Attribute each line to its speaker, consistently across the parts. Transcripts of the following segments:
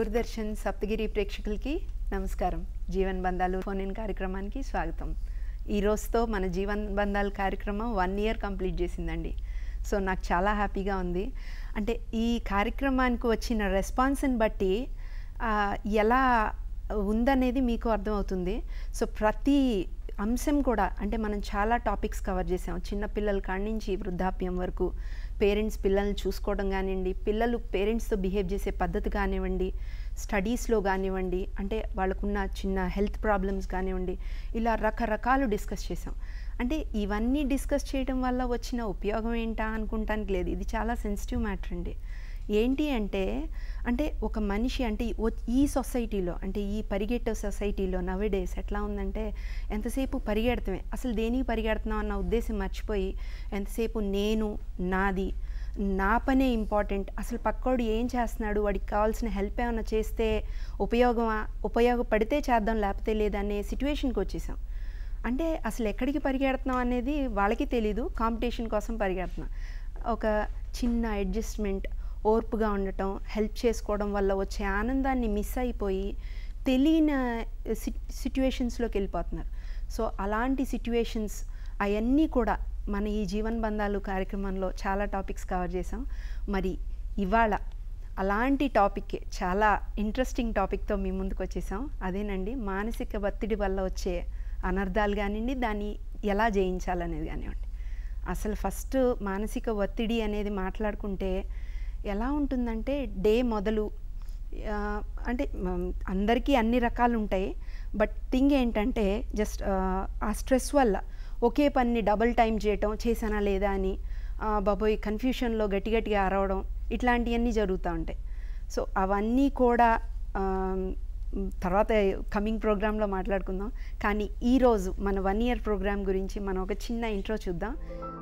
Speaker 1: దూరదర్శన్ సప్తగిరి ప్రేక్షకులకి నమస్కారం జీవన్ బంధాలు ఫోన్ ఇన్ కార్యక్రమానికి స్వాగతం ఈ రోజుతో మన జీవన్ బంధాలు కార్యక్రమం వన్ ఇయర్ కంప్లీట్ చేసిందండి సో నాకు చాలా హ్యాపీగా ఉంది అంటే ఈ కార్యక్రమానికి వచ్చిన రెస్పాన్స్ని బట్టి ఆ, ఎలా ఉందనేది మీకు అర్థమవుతుంది సో ప్రతి అంశం కూడా అంటే మనం చాలా టాపిక్స్ కవర్ చేసాం చిన్నపిల్లల కాడి నుంచి వృద్ధాప్యం వరకు పేరెంట్స్ పిల్లల్ని చూసుకోవడం కానివ్వండి పిల్లలు పేరెంట్స్తో బిహేవ్ చేసే పద్ధతి కానివ్వండి స్టడీస్లో కానివ్వండి అంటే వాళ్ళకున్న చిన్న హెల్త్ ప్రాబ్లమ్స్ కానివ్వండి ఇలా రకరకాలు డిస్కస్ చేసాం అంటే ఇవన్నీ డిస్కస్ చేయడం వల్ల వచ్చిన ఉపయోగం ఏంటా అనుకుంటానికి లేదు ఇది చాలా సెన్సిటివ్ మ్యాటర్ అండి ఏంటి అంటే అంటే ఒక మనిషి అంటే ఈ ఒ- ఈ సొసైటీలో అంటే ఈ పరిగెట్టే సొసైటీలో నవేడేస్ ఎట్లా ఉందంటే ఎంతసేపు పరిగెడతామే అసలు దేనికి పరిగెడుతున్నాం అన్న ఉద్దేశం మర్చిపోయి ఎంతసేపు నేను నాది నా పనే ఇంపార్టెంట్ అసలు పక్కోడు ఏం చేస్తున్నాడు వాడికి కావాల్సిన హెల్ప్ ఏమైనా చేస్తే ఉపయోగమా ఉపయోగపడితే చేద్దాం లేకపోతే లేదనే సిచ్యువేషన్కి వచ్చేసాం అంటే అసలు ఎక్కడికి పరిగెడుతున్నాం అనేది వాళ్ళకి తెలీదు కాంపిటీషన్ కోసం పరిగెడుతున్నాం ఒక చిన్న అడ్జస్ట్మెంట్ ఓర్పుగా ఉండటం హెల్ప్ చేసుకోవడం వల్ల వచ్చే ఆనందాన్ని మిస్ అయిపోయి తెలియని సిట్యువేషన్స్లోకి వెళ్ళిపోతున్నారు సో అలాంటి సిట్యువేషన్స్ అవన్నీ కూడా మన ఈ జీవన్ బంధాలు కార్యక్రమంలో చాలా టాపిక్స్ కవర్ చేసాం మరి ఇవాళ అలాంటి టాపిక్ చాలా ఇంట్రెస్టింగ్ టాపిక్తో మీ ముందుకు వచ్చేసాం అదేనండి మానసిక ఒత్తిడి వల్ల వచ్చే అనర్థాలు కానివ్వండి దాన్ని ఎలా జయించాలనేది కానివ్వండి అసలు ఫస్ట్ మానసిక ఒత్తిడి అనేది మాట్లాడుకుంటే ఎలా ఉంటుందంటే డే మొదలు ఆ, అంటే మ్, అందరికీ అన్ని రకాలు ఉంటాయి బట్ థింగ్ ఏంటంటే జస్ట్ ఆ స్ట్రెస్ వల్ల ఒకే పని డబుల్ టైం చేయటం చేశానా లేదా అని ఆ, బాబోయ్ కన్ఫ్యూషన్లో గట్టి గట్టిగా అరవడం ఇట్లాంటివన్నీ జరుగుతూ ఉంటాయి సో అవన్నీ కూడా ఆ, మ్, తర్వాత కమింగ్ ప్రోగ్రాంలో మాట్లాడుకుందాం కానీ ఈరోజు మన వన్ ఇయర్ ప్రోగ్రామ్ గురించి మనం ఒక చిన్న ఇంట్రో చూద్దాం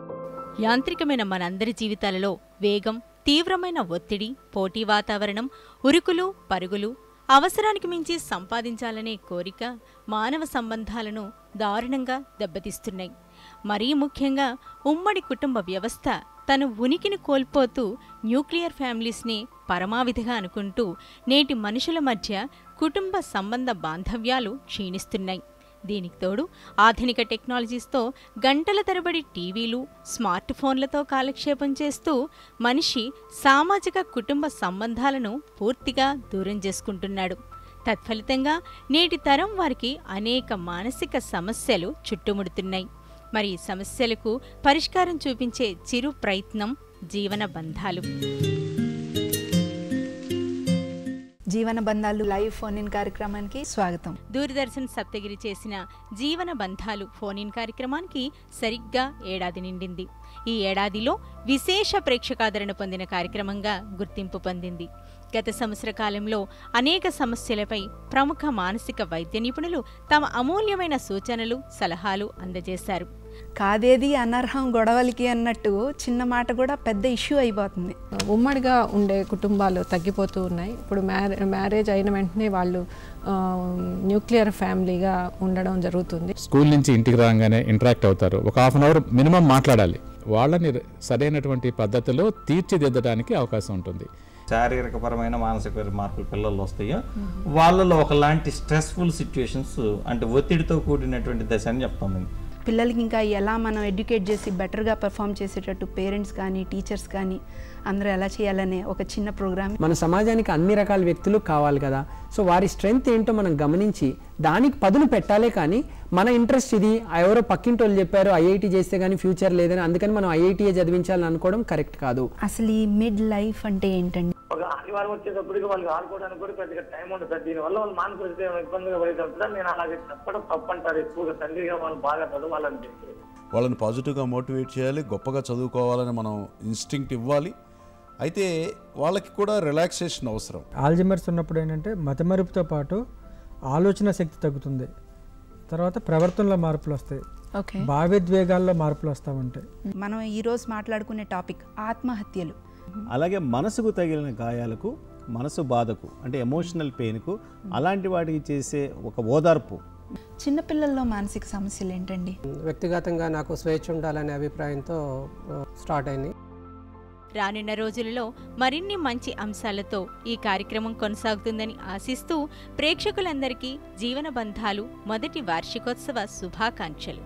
Speaker 2: యాంత్రికమైన మనందరి జీవితాలలో వేగం తీవ్రమైన ఒత్తిడి పోటీ వాతావరణం ఉరుకులు పరుగులు అవసరానికి మించి సంపాదించాలనే కోరిక మానవ సంబంధాలను దారుణంగా దెబ్బతీస్తున్నాయి మరీ ముఖ్యంగా ఉమ్మడి కుటుంబ వ్యవస్థ తన ఉనికిని కోల్పోతూ న్యూక్లియర్ ఫ్యామిలీస్ని పరమావిధిగా అనుకుంటూ నేటి మనుషుల మధ్య కుటుంబ సంబంధ బాంధవ్యాలు క్షీణిస్తున్నాయి దీనికి తోడు ఆధునిక టెక్నాలజీస్తో గంటల తరబడి టీవీలు స్మార్ట్ ఫోన్లతో కాలక్షేపం చేస్తూ మనిషి సామాజిక కుటుంబ సంబంధాలను పూర్తిగా దూరం చేసుకుంటున్నాడు తత్ఫలితంగా నేటి తరం వారికి అనేక మానసిక సమస్యలు చుట్టుముడుతున్నాయి మరి ఈ సమస్యలకు పరిష్కారం చూపించే చిరు ప్రయత్నం జీవన బంధాలు
Speaker 1: జీవన బంధాలు లైవ్ ఫోన్ ఇన్ కార్యక్రమానికి స్వాగతం
Speaker 2: దూరదర్శన్ సప్తగిరి చేసిన జీవన బంధాలు ఫోన్ ఇన్ కార్యక్రమానికి సరిగ్గా ఏడాది నిండింది ఈ ఏడాదిలో విశేష ప్రేక్షకాదరణ పొందిన కార్యక్రమంగా గుర్తింపు పొందింది గత సంవత్సర కాలంలో అనేక సమస్యలపై ప్రముఖ మానసిక వైద్య నిపుణులు తమ అమూల్యమైన సూచనలు సలహాలు అందజేశారు
Speaker 1: కాదేది అనర్హం గొడవలకి అన్నట్టు చిన్న మాట కూడా పెద్ద ఇష్యూ అయిపోతుంది
Speaker 3: ఉమ్మడిగా ఉండే కుటుంబాలు తగ్గిపోతూ ఉన్నాయి ఇప్పుడు మ్యారే మ్యారేజ్ అయిన వెంటనే వాళ్ళు ఆ, న్యూక్లియర్ ఫ్యామిలీగా ఉండడం జరుగుతుంది
Speaker 4: స్కూల్ నుంచి ఇంటికి రాగానే ఇంటరాక్ట్ అవుతారు ఒక హాఫ్ అన్ అవర్ మినిమం మాట్లాడాలి వాళ్ళని సరైనటువంటి పద్ధతిలో తీర్చిదిద్దడానికి అవకాశం ఉంటుంది
Speaker 5: శారీరకపరమైన మానసిక మార్పులు పిల్లల్లో వస్తాయో వాళ్ళలో ఒకలాంటి స్ట్రెస్ఫుల్ సిచ్యుయేషన్స్ అంటే ఒత్తిడితో కూడినటువంటి దశ అని చెప్తాం మేము
Speaker 1: పిల్లలకి ఇంకా ఎలా మనం ఎడ్యుకేట్ చేసి బెటర్గా పెర్ఫామ్ చేసేటట్టు పేరెంట్స్ కానీ టీచర్స్ కానీ అందరూ ఎలా చేయాలనే ఒక చిన్న ప్రోగ్రామ్
Speaker 6: మన సమాజానికి అన్ని రకాల వ్యక్తులు కావాలి కదా సో వారి స్ట్రెంగ్త్ ఏంటో మనం గమనించి దానికి పదును పెట్టాలే కానీ మన ఇంట్రెస్ట్ ఇది ఆ ఎవరో పక్కింటి వాళ్ళు చెప్పారు ఐఐటి చేస్తే కానీ ఫ్యూచర్ లేదని అందుకని మనం ఐఐటీఏ చదివించాలని అనుకోవడం కరెక్ట్ కాదు
Speaker 1: అసలు ఈ మిడ్ లైఫ్ అంటే ఏంటండి
Speaker 7: ఒక ఆదివారం వచ్చేటప్పటికి వాళ్ళకి ఆడుకోవడానికి కూడా పెద్దగా టైం ఉండదు సార్ దీనివల్ల వాళ్ళు మానసిక ఏమైనా ఇబ్బందిగా పడేటప్పుడు నేను అలాగే చెప్పడం తప్పు అంటారు ఎక్కువగా తండ్రిగా వాళ్ళు బాగా చదవాలని చెప్పి
Speaker 8: వాళ్ళని పాజిటివ్గా మోటివేట్ చేయాలి గొప్పగా చదువుకోవాలని మనం ఇన్స్టింక్ట్ ఇవ్వాలి అయితే వాళ్ళకి కూడా రిలాక్సేషన్ అవసరం
Speaker 9: ఆల్జిమర్స్ ఉన్నప్పుడు ఏంటంటే మతమరుపుతో పాటు ఆలోచన శక్తి తగ్గుతుంది తర్వాత ప్రవర్తనలో మార్పులు వస్తాయి
Speaker 1: ఓకే
Speaker 9: భావోద్వేగాల్లో మార్పులు వస్తూ ఉంటాయి
Speaker 1: మనం ఈరోజు మాట్లాడుకునే టాపిక్ ఆత్మహత్యలు
Speaker 10: అలాగే మనసుకు తగిలిన గాయాలకు మనసు బాధకు అంటే ఎమోషనల్ పెయిన్కు అలాంటి వాటికి చేసే ఒక ఓదార్పు
Speaker 1: చిన్నపిల్లల్లో మానసిక సమస్యలు ఏంటండి
Speaker 3: వ్యక్తిగతంగా నాకు స్వేచ్ఛ ఉండాలనే అభిప్రాయంతో స్టార్ట్ అయింది
Speaker 2: రానున్న రోజులలో మరిన్ని మంచి అంశాలతో ఈ కార్యక్రమం కొనసాగుతుందని ఆశిస్తూ ప్రేక్షకులందరికీ జీవన బంధాలు మొదటి వార్షికోత్సవ శుభాకాంక్షలు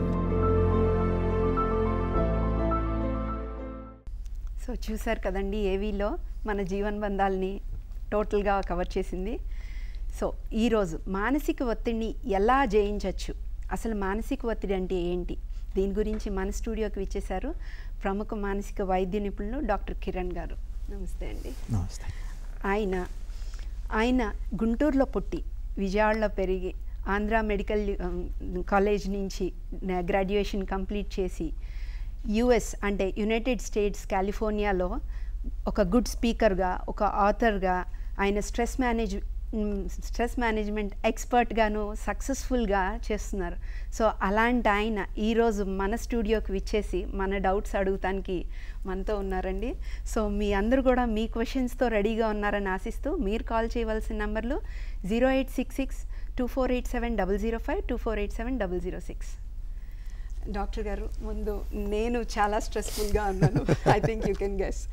Speaker 1: సో చూశారు కదండి ఏవీలో మన జీవన బంధాలని టోటల్గా కవర్ చేసింది సో ఈరోజు మానసిక ఒత్తిడిని ఎలా జయించవచ్చు అసలు మానసిక ఒత్తిడి అంటే ఏంటి దీని గురించి మన స్టూడియోకి విచ్చేశారు ప్రముఖ మానసిక వైద్య నిపుణులు డాక్టర్ కిరణ్ గారు నమస్తే అండి
Speaker 11: నమస్తే
Speaker 1: ఆయన ఆయన గుంటూరులో పుట్టి విజయవాడలో పెరిగి ఆంధ్ర మెడికల్ ఉమ్, కాలేజ్ నుంచి న- గ్రాడ్యుయేషన్ కంప్లీట్ చేసి యుఎస్ అంటే యునైటెడ్ స్టేట్స్ కాలిఫోర్నియాలో ఒక గుడ్ స్పీకర్గా ఒక ఆథర్గా ఆయన స్ట్రెస్ మేనేజ్ మ్, స్ట్రెస్ మేనేజ్మెంట్ ఎక్స్పర్ట్గాను సక్సెస్ఫుల్గా చేస్తున్నారు సో అలాంటి ఆయన ఈరోజు మన స్టూడియోకి విచ్చేసి మన డౌట్స్ అడుగుతానికి మనతో ఉన్నారండి సో మీ అందరూ కూడా మీ క్వశ్చన్స్తో రెడీగా ఉన్నారని ఆశిస్తూ మీరు కాల్ చేయవలసిన నంబర్లు zero eight six six two four eight seven double zero five two four eight seven double zero six doctor గారు ముందు నేను చాలా స్ట్రెస్ఫుల్గా ఉన్నాను I think you can guess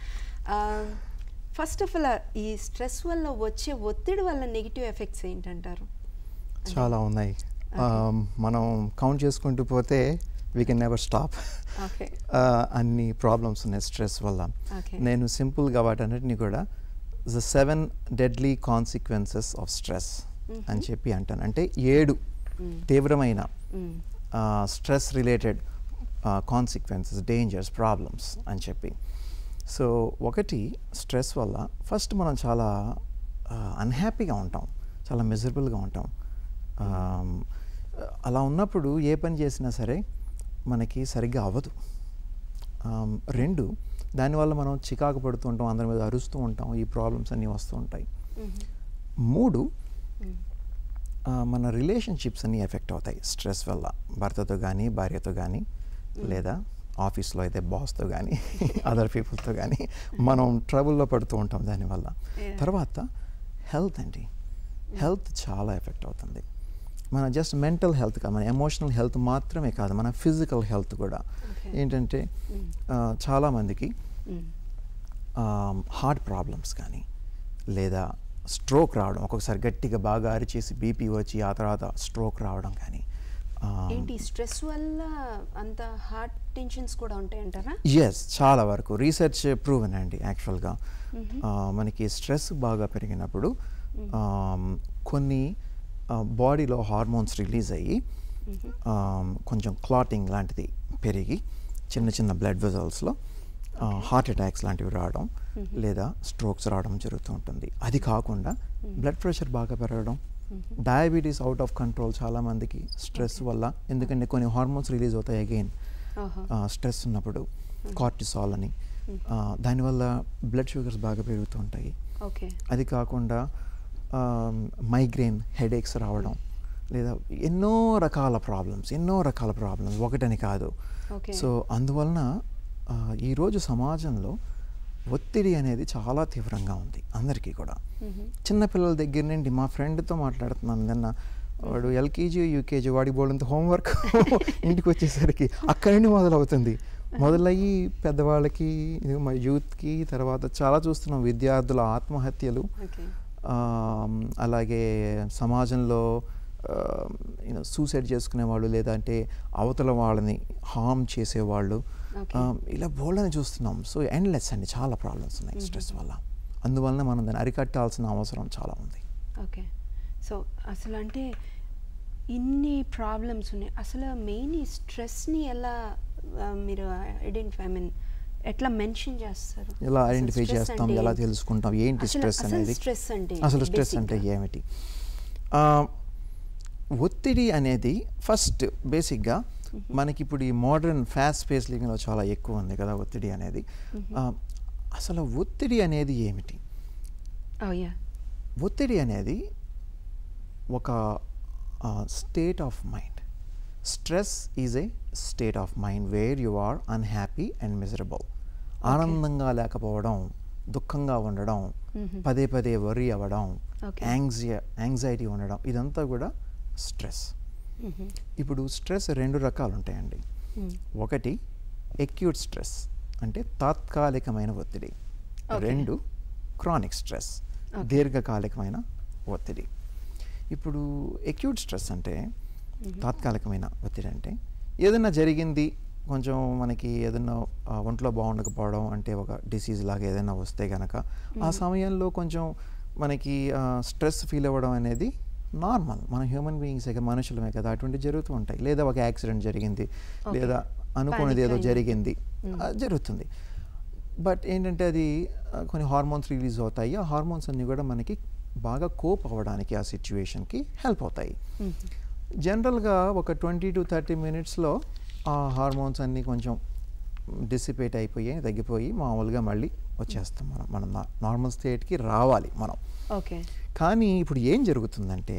Speaker 1: first of all ఈ స్ట్రెస్ వల్ల వచ్చే ఒత్తిడి వల్ల నెగిటివ్ ఎఫెక్ట్స్ ఏంటంటారు
Speaker 11: చాలా ఉన్నాయి Um, మనం కౌంట్ చేసుకుంటూ పోతే we can never stop
Speaker 1: okay
Speaker 11: అన్ని ప్రాబ్లమ్స్ ఉన్నాయి స్ట్రెస్ వల్ల
Speaker 1: Okay.
Speaker 11: నేను సింపుల్గా వాటన్నిటిని కూడా the seven deadly consequences of stress అని చెప్పి అంటాను అంటే ఏడు తీవ్రమైన stress related consequences dangers problems అని చెప్పి సో ఒకటి స్ట్రెస్ వల్ల ఫస్ట్ మనం చాలా అన్హ్యాపీగా ఉంటాం చాలా మిజరబుల్గా ఉంటాం Um, అలా ఉన్నప్పుడు ఏ పని చేసినా సరే మనకి సరిగ్గా అవ్వదు Um, రెండు దానివల్ల మనం చికాకు పడుతూ ఉంటాం అందరి మీద అరుస్తూ ఉంటాం ఈ ప్రాబ్లమ్స్ అన్నీ వస్తూ ఉంటాయి మూడు ఆ, మన రిలేషన్షిప్స్ అన్నీ ఎఫెక్ట్ అవుతాయి స్ట్రెస్ వల్ల భర్తతో కానీ భార్యతో కానీ లేదా ఆఫీస్లో అయితే బాస్తో కానీ అదర్ పీపుల్తో కానీ మనం ట్రబుల్లో పడుతూ ఉంటాం దానివల్ల
Speaker 1: Yeah.
Speaker 11: తర్వాత హెల్త్ అండి హెల్త్ చాలా ఎఫెక్ట్ అవుతుంది మన జస్ట్ మెంటల్ హెల్త్ కాదు మన ఎమోషనల్ హెల్త్ మాత్రమే కాదు మన ఫిజికల్ హెల్త్ కూడా
Speaker 1: Okay.
Speaker 11: ఏంటంటే ఆ, చాలామందికి హార్ట్ ప్రాబ్లమ్స్ కానీ లేదా స్ట్రోక్ రావడం ఒక్కొక్కసారి గట్టిగా బాగా అరిచేసి బీపీ వచ్చి ఆ తర్వాత స్ట్రోక్ రావడం కానీ
Speaker 1: ఏంటి స్ట్రెస్ వల్ల అంత హార్ట్ టెన్షన్స్ కూడా ఉంటాయంటారా
Speaker 11: ఎస్ చాలా వరకు రీసెర్చ్ ప్రూవెన్ అండి యాక్చువల్గా మనకి స్ట్రెస్ బాగా పెరిగినప్పుడు um, కొన్ని బాడీలో హార్మోన్స్ రిలీజ్ అయ్యి um, కొంచెం క్లాటింగ్ లాంటిది పెరిగి చిన్న చిన్న బ్లడ్ వెజల్స్లో హార్ట్ అటాక్స్ లాంటివి రావడం లేదా స్ట్రోక్స్ రావడం జరుగుతూ ఉంటుంది అది కాకుండా బ్లడ్ ప్రెషర్ బాగా పెరగడం డయాబెటీస్ అవుట్ ఆఫ్ కంట్రోల్ చాలామందికి స్ట్రెస్ వల్ల ఎందుకంటే కొన్ని హార్మోన్స్ రిలీజ్ అవుతాయి అగైన్
Speaker 1: ఓహో
Speaker 11: స్ట్రెస్ ఉన్నప్పుడు కార్టిసాల్ అని ఆ, దానివల్ల బ్లడ్ షుగర్స్ బాగా పెరుగుతూ ఉంటాయి
Speaker 1: ఓకే
Speaker 11: అది కాకుండా మైగ్రేన్ హెడేక్స్ రావడం లేదా ఎన్నో రకాల ప్రాబ్లమ్స్ ఎన్నో రకాల ప్రాబ్లమ్స్ ఒకటని కాదు
Speaker 1: Okay.
Speaker 11: సో అందువలన ఆ, ఈరోజు సమాజంలో ఒత్తిడి అనేది చాలా తీవ్రంగా ఉంది అందరికీ కూడా చిన్నపిల్లల దగ్గర నుండి మా ఫ్రెండ్తో మాట్లాడుతున్నాను నిన్న వాడు ఎల్కేజీ యూకేజీ వాడి బోర్డంత హోంవర్క్ ఇంటికి వచ్చేసరికి అక్కడి నుండి మొదలవుతుంది మొదలయ్యి పెద్దవాళ్ళకి ఇది మా యూత్కి తర్వాత చాలా చూస్తున్నాం విద్యార్థుల ఆత్మహత్యలు
Speaker 1: ఓకే
Speaker 11: ఆమ్, అలాగే సమాజంలో సూసైడ్ చేసుకునే వాళ్ళు లేదంటే అవతల వాళ్ళని హామ్ చేసేవాళ్ళు
Speaker 1: Okay.
Speaker 11: ఆమ్, ఇలా బోల్డని చూస్తున్నాం సో ఎండ్లెస్ అండి చాలా ప్రాబ్లమ్స్ ఉన్నాయి స్ట్రెస్ వల్ల అందువలన మనం దాన్ని అరికట్టాల్సిన అవసరం చాలా ఉంది
Speaker 1: ఓకే సో అసలు అంటే ఇన్ని ప్రాబ్లమ్స్ ఉన్నాయి అసలు మెయిన్ ఈ స్ట్రెస్ని ఎలా ఆ, మీరు ఐడెంటిఫై ఐ మీన్ ఎట్లా మెన్షన్ చేస్తారు
Speaker 11: ఎలా
Speaker 1: అసలు
Speaker 11: ఐడెంటిఫై
Speaker 1: stress
Speaker 11: చేస్తాం
Speaker 1: అంటే
Speaker 11: ఎలా
Speaker 1: ఏంటి?
Speaker 11: తెలుసుకుంటాం ఏంటి
Speaker 1: అసలు-
Speaker 11: స్ట్రెస్
Speaker 1: అసలు
Speaker 11: అనేది
Speaker 1: stress అంటే
Speaker 11: అసలు
Speaker 1: ఏంటి
Speaker 11: స్ట్రెస్ అంటే
Speaker 1: basic గా?
Speaker 11: ఏమిటి ఆ, ఒత్తిడి అనేది ఫస్ట్ బేసిక్గా మనకి ఇప్పుడు ఈ మోడర్న్ ఫాస్ట్ స్పేస్ లివింగ్లో చాలా ఎక్కువ ఉంది కదా ఒత్తిడి అనేది ఆ, అసలు ఒత్తిడి అనేది ఏమిటి
Speaker 1: Oh, yeah.
Speaker 11: ఒత్తిడి అనేది ఒక state of mind stress is a state of mind where you are unhappy and miserable ఆనందంగా లేకపోవడం దుఃఖంగా ఉండడం పదే పదే వరీ అవ్వడం
Speaker 1: Okay.
Speaker 11: యాంగ్జై యాంగ్జైటీ ఉండడం ఇదంతా కూడా స్ట్రెస్ ఇప్పుడు స్ట్రెస్ రెండు రకాలు ఉంటాయండి ఒకటి ఎక్యూట్ స్ట్రెస్ అంటే తాత్కాలికమైన ఒత్తిడి
Speaker 1: Okay.
Speaker 11: రెండు క్రానిక్ స్ట్రెస్
Speaker 1: Okay.
Speaker 11: దీర్ఘకాలికమైన ఒత్తిడి ఇప్పుడు ఎక్యూట్ స్ట్రెస్ అంటే తాత్కాలికమైన ఒత్తిడి అంటే ఏదైనా జరిగింది కొంచెం మనకి ఏదైనా ఆ, ఒంట్లో బాగుండకపోవడం అంటే ఒక డిసీజ్ లాగా ఏదైనా వస్తే గనక ఆ
Speaker 1: Mhm.
Speaker 11: సమయంలో కొంచెం మనకి స్ట్రెస్ ఫీల్ అవ్వడం అనేది నార్మల్ మన హ్యూమన్ బీయింగ్సే కదా మనుషులమే కదా అటువంటివి జరుగుతూ ఉంటాయి లేదా ఒక యాక్సిడెంట్ జరిగింది
Speaker 1: Okay.
Speaker 11: లేదా అనుకోనిది ఏదో
Speaker 1: Panic అయింది.
Speaker 11: జరిగింది
Speaker 1: Mm.
Speaker 11: ఆ, జరుగుతుంది బట్ ఏంటంటే అది ఆ, కొన్ని హార్మోన్స్ రిలీజ్ అవుతాయి ఆ హార్మోన్స్ అన్నీ కూడా మనకి బాగా కోప్ అవ్వడానికి ఆ సిచ్యువేషన్కి హెల్ప్ అవుతాయి జనరల్గా ఒక ట్వంటీ టు థర్టీ మినిట్స్లో ఆ హార్మోన్స్ అన్నీ కొంచెం డిసిపేట్ అయిపోయి తగ్గిపోయి మామూలుగా మళ్ళీ వచ్చేస్తాం మనం మనం నార్మల్ స్టేట్కి రావాలి మనం
Speaker 1: ఓకే
Speaker 11: కానీ ఇప్పుడు ఏం జరుగుతుందంటే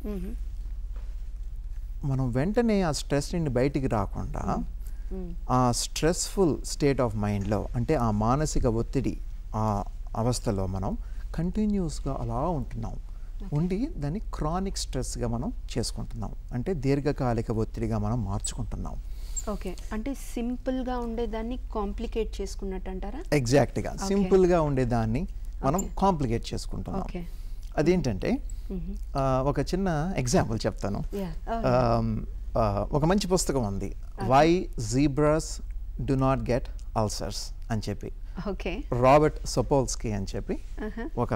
Speaker 11: మనం వెంటనే ఆ స్ట్రెస్ నుండి బయటికి రాకుండా ఆ స్ట్రెస్ఫుల్ స్టేట్ ఆఫ్ మైండ్లో అంటే ఆ మానసిక ఒత్తిడి ఆ అవస్థలో మనం కంటిన్యూస్గా అలా ఉంటున్నాం ఉండి దాన్ని క్రానిక్ స్ట్రెస్గా మనం చేసుకుంటున్నాం అంటే దీర్ఘకాలిక ఒత్తిడిగా మనం మార్చుకుంటున్నాం
Speaker 1: ఓకే అంటే సింపుల్గా ఉండేదాన్ని కాంప్లికేట్ చేసుకున్నట్టు అంటారా
Speaker 11: ఎగ్జాక్ట్గా
Speaker 1: Okay.
Speaker 11: సింపుల్గా ఉండేదాన్ని మనం
Speaker 1: Okay.
Speaker 11: కాంప్లికేట్ చేసుకుంటున్నాం
Speaker 1: Okay.
Speaker 11: అదేంటంటే
Speaker 1: Mhm.
Speaker 11: ఆ, ఒక చిన్న ఎగ్జాంపుల్ చెప్తాను
Speaker 1: Yeah. Oh,
Speaker 11: Um, ఆ, ఒక మంచి పుస్తకం ఉంది why zebras do not get ulcers అని చెప్పి
Speaker 1: ఓకే
Speaker 11: రాబర్ట్ సపోల్స్కీ అని చెప్పి
Speaker 1: Uh-huh.
Speaker 11: ఒక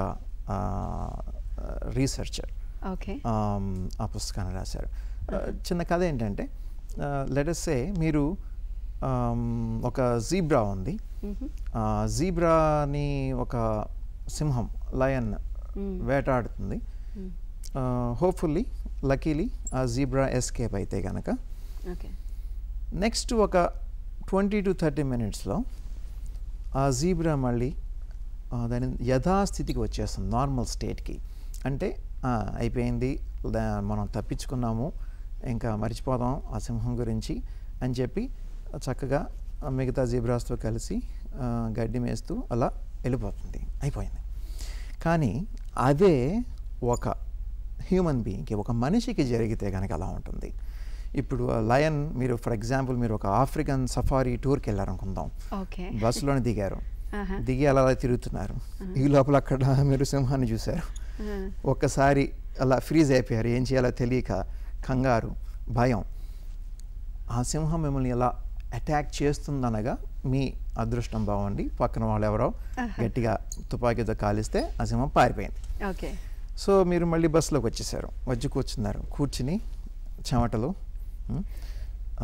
Speaker 11: రీసెర్చర్
Speaker 1: ఓకే
Speaker 11: ఆ పుస్తకాన్ని రాశారు Uh, చిన్న కథ ఏంటంటే లెటర్సే మీరు um, ఒక జీబ్రా ఉంది
Speaker 1: Mhm.
Speaker 11: ఆ జీబ్రాని ఒక సింహం లయన్
Speaker 1: Mm.
Speaker 11: వేటాడుతుంది
Speaker 1: Mm.
Speaker 11: హోప్ఫుల్లీ లక్కీలీ ఆ జీబ్రా ఎస్కేప్ అయితే కనుక
Speaker 1: ఓకే
Speaker 11: నెక్స్ట్ ఒక ట్వంటీ టు థర్టీ మినిట్స్లో ఆ జీబ్రా మళ్ళీ ఆ, దాని యథాస్థితికి వచ్చేస్తుంది నార్మల్ స్టేట్కి అంటే ఆ, అయిపోయింది దా- మనం తప్పించుకున్నాము ఇంకా మర్చిపోదాం ఆ సింహం గురించి అని చెప్పి చక్కగా ఆ మిగతా జీబ్రాస్తో కలిసి ఆ, గడ్డి మేస్తూ అలా వెళ్ళిపోతుంది అయిపోయింది కానీ అదే ఒక హ్యూమన్ బీయింగ్కి ఒక మనిషికి జరిగితే కనుక అలా ఉంటుంది ఇప్పుడు లయన్ మీరు ఫర్ ఎగ్జాంపుల్ మీరు ఒక ఆఫ్రికన్ సఫారీ టూర్కి వెళ్ళారనుకుందాం
Speaker 1: ఓకే
Speaker 11: బస్సులోనే దిగారు
Speaker 1: ఆహా.
Speaker 11: దిగి అలా అలా తిరుగుతున్నారు ఈ లోపల అక్కడ మీరు సింహాన్ని చూశారు
Speaker 1: ఆ.
Speaker 11: ఒక్కసారి అలా ఫ్రీజ్ అయిపోయారు ఏం చేయాలో తెలియక కంగారు భయం ఆ సింహం మిమ్మల్ని ఎలా అటాక్ చేస్తుందనగా మీ అదృష్టం బాగుండి పక్కన వాళ్ళు ఎవరో
Speaker 1: ఆహా.
Speaker 11: గట్టిగా తుపాకీతో కాలిస్తే ఆ సింహం పారిపోయింది
Speaker 1: ఓకే
Speaker 11: సో మీరు మళ్ళీ బస్సులోకి వచ్చేసారు వచ్చి కూర్చున్నారు కూర్చుని చెమటలు ఉమ్, ఆ,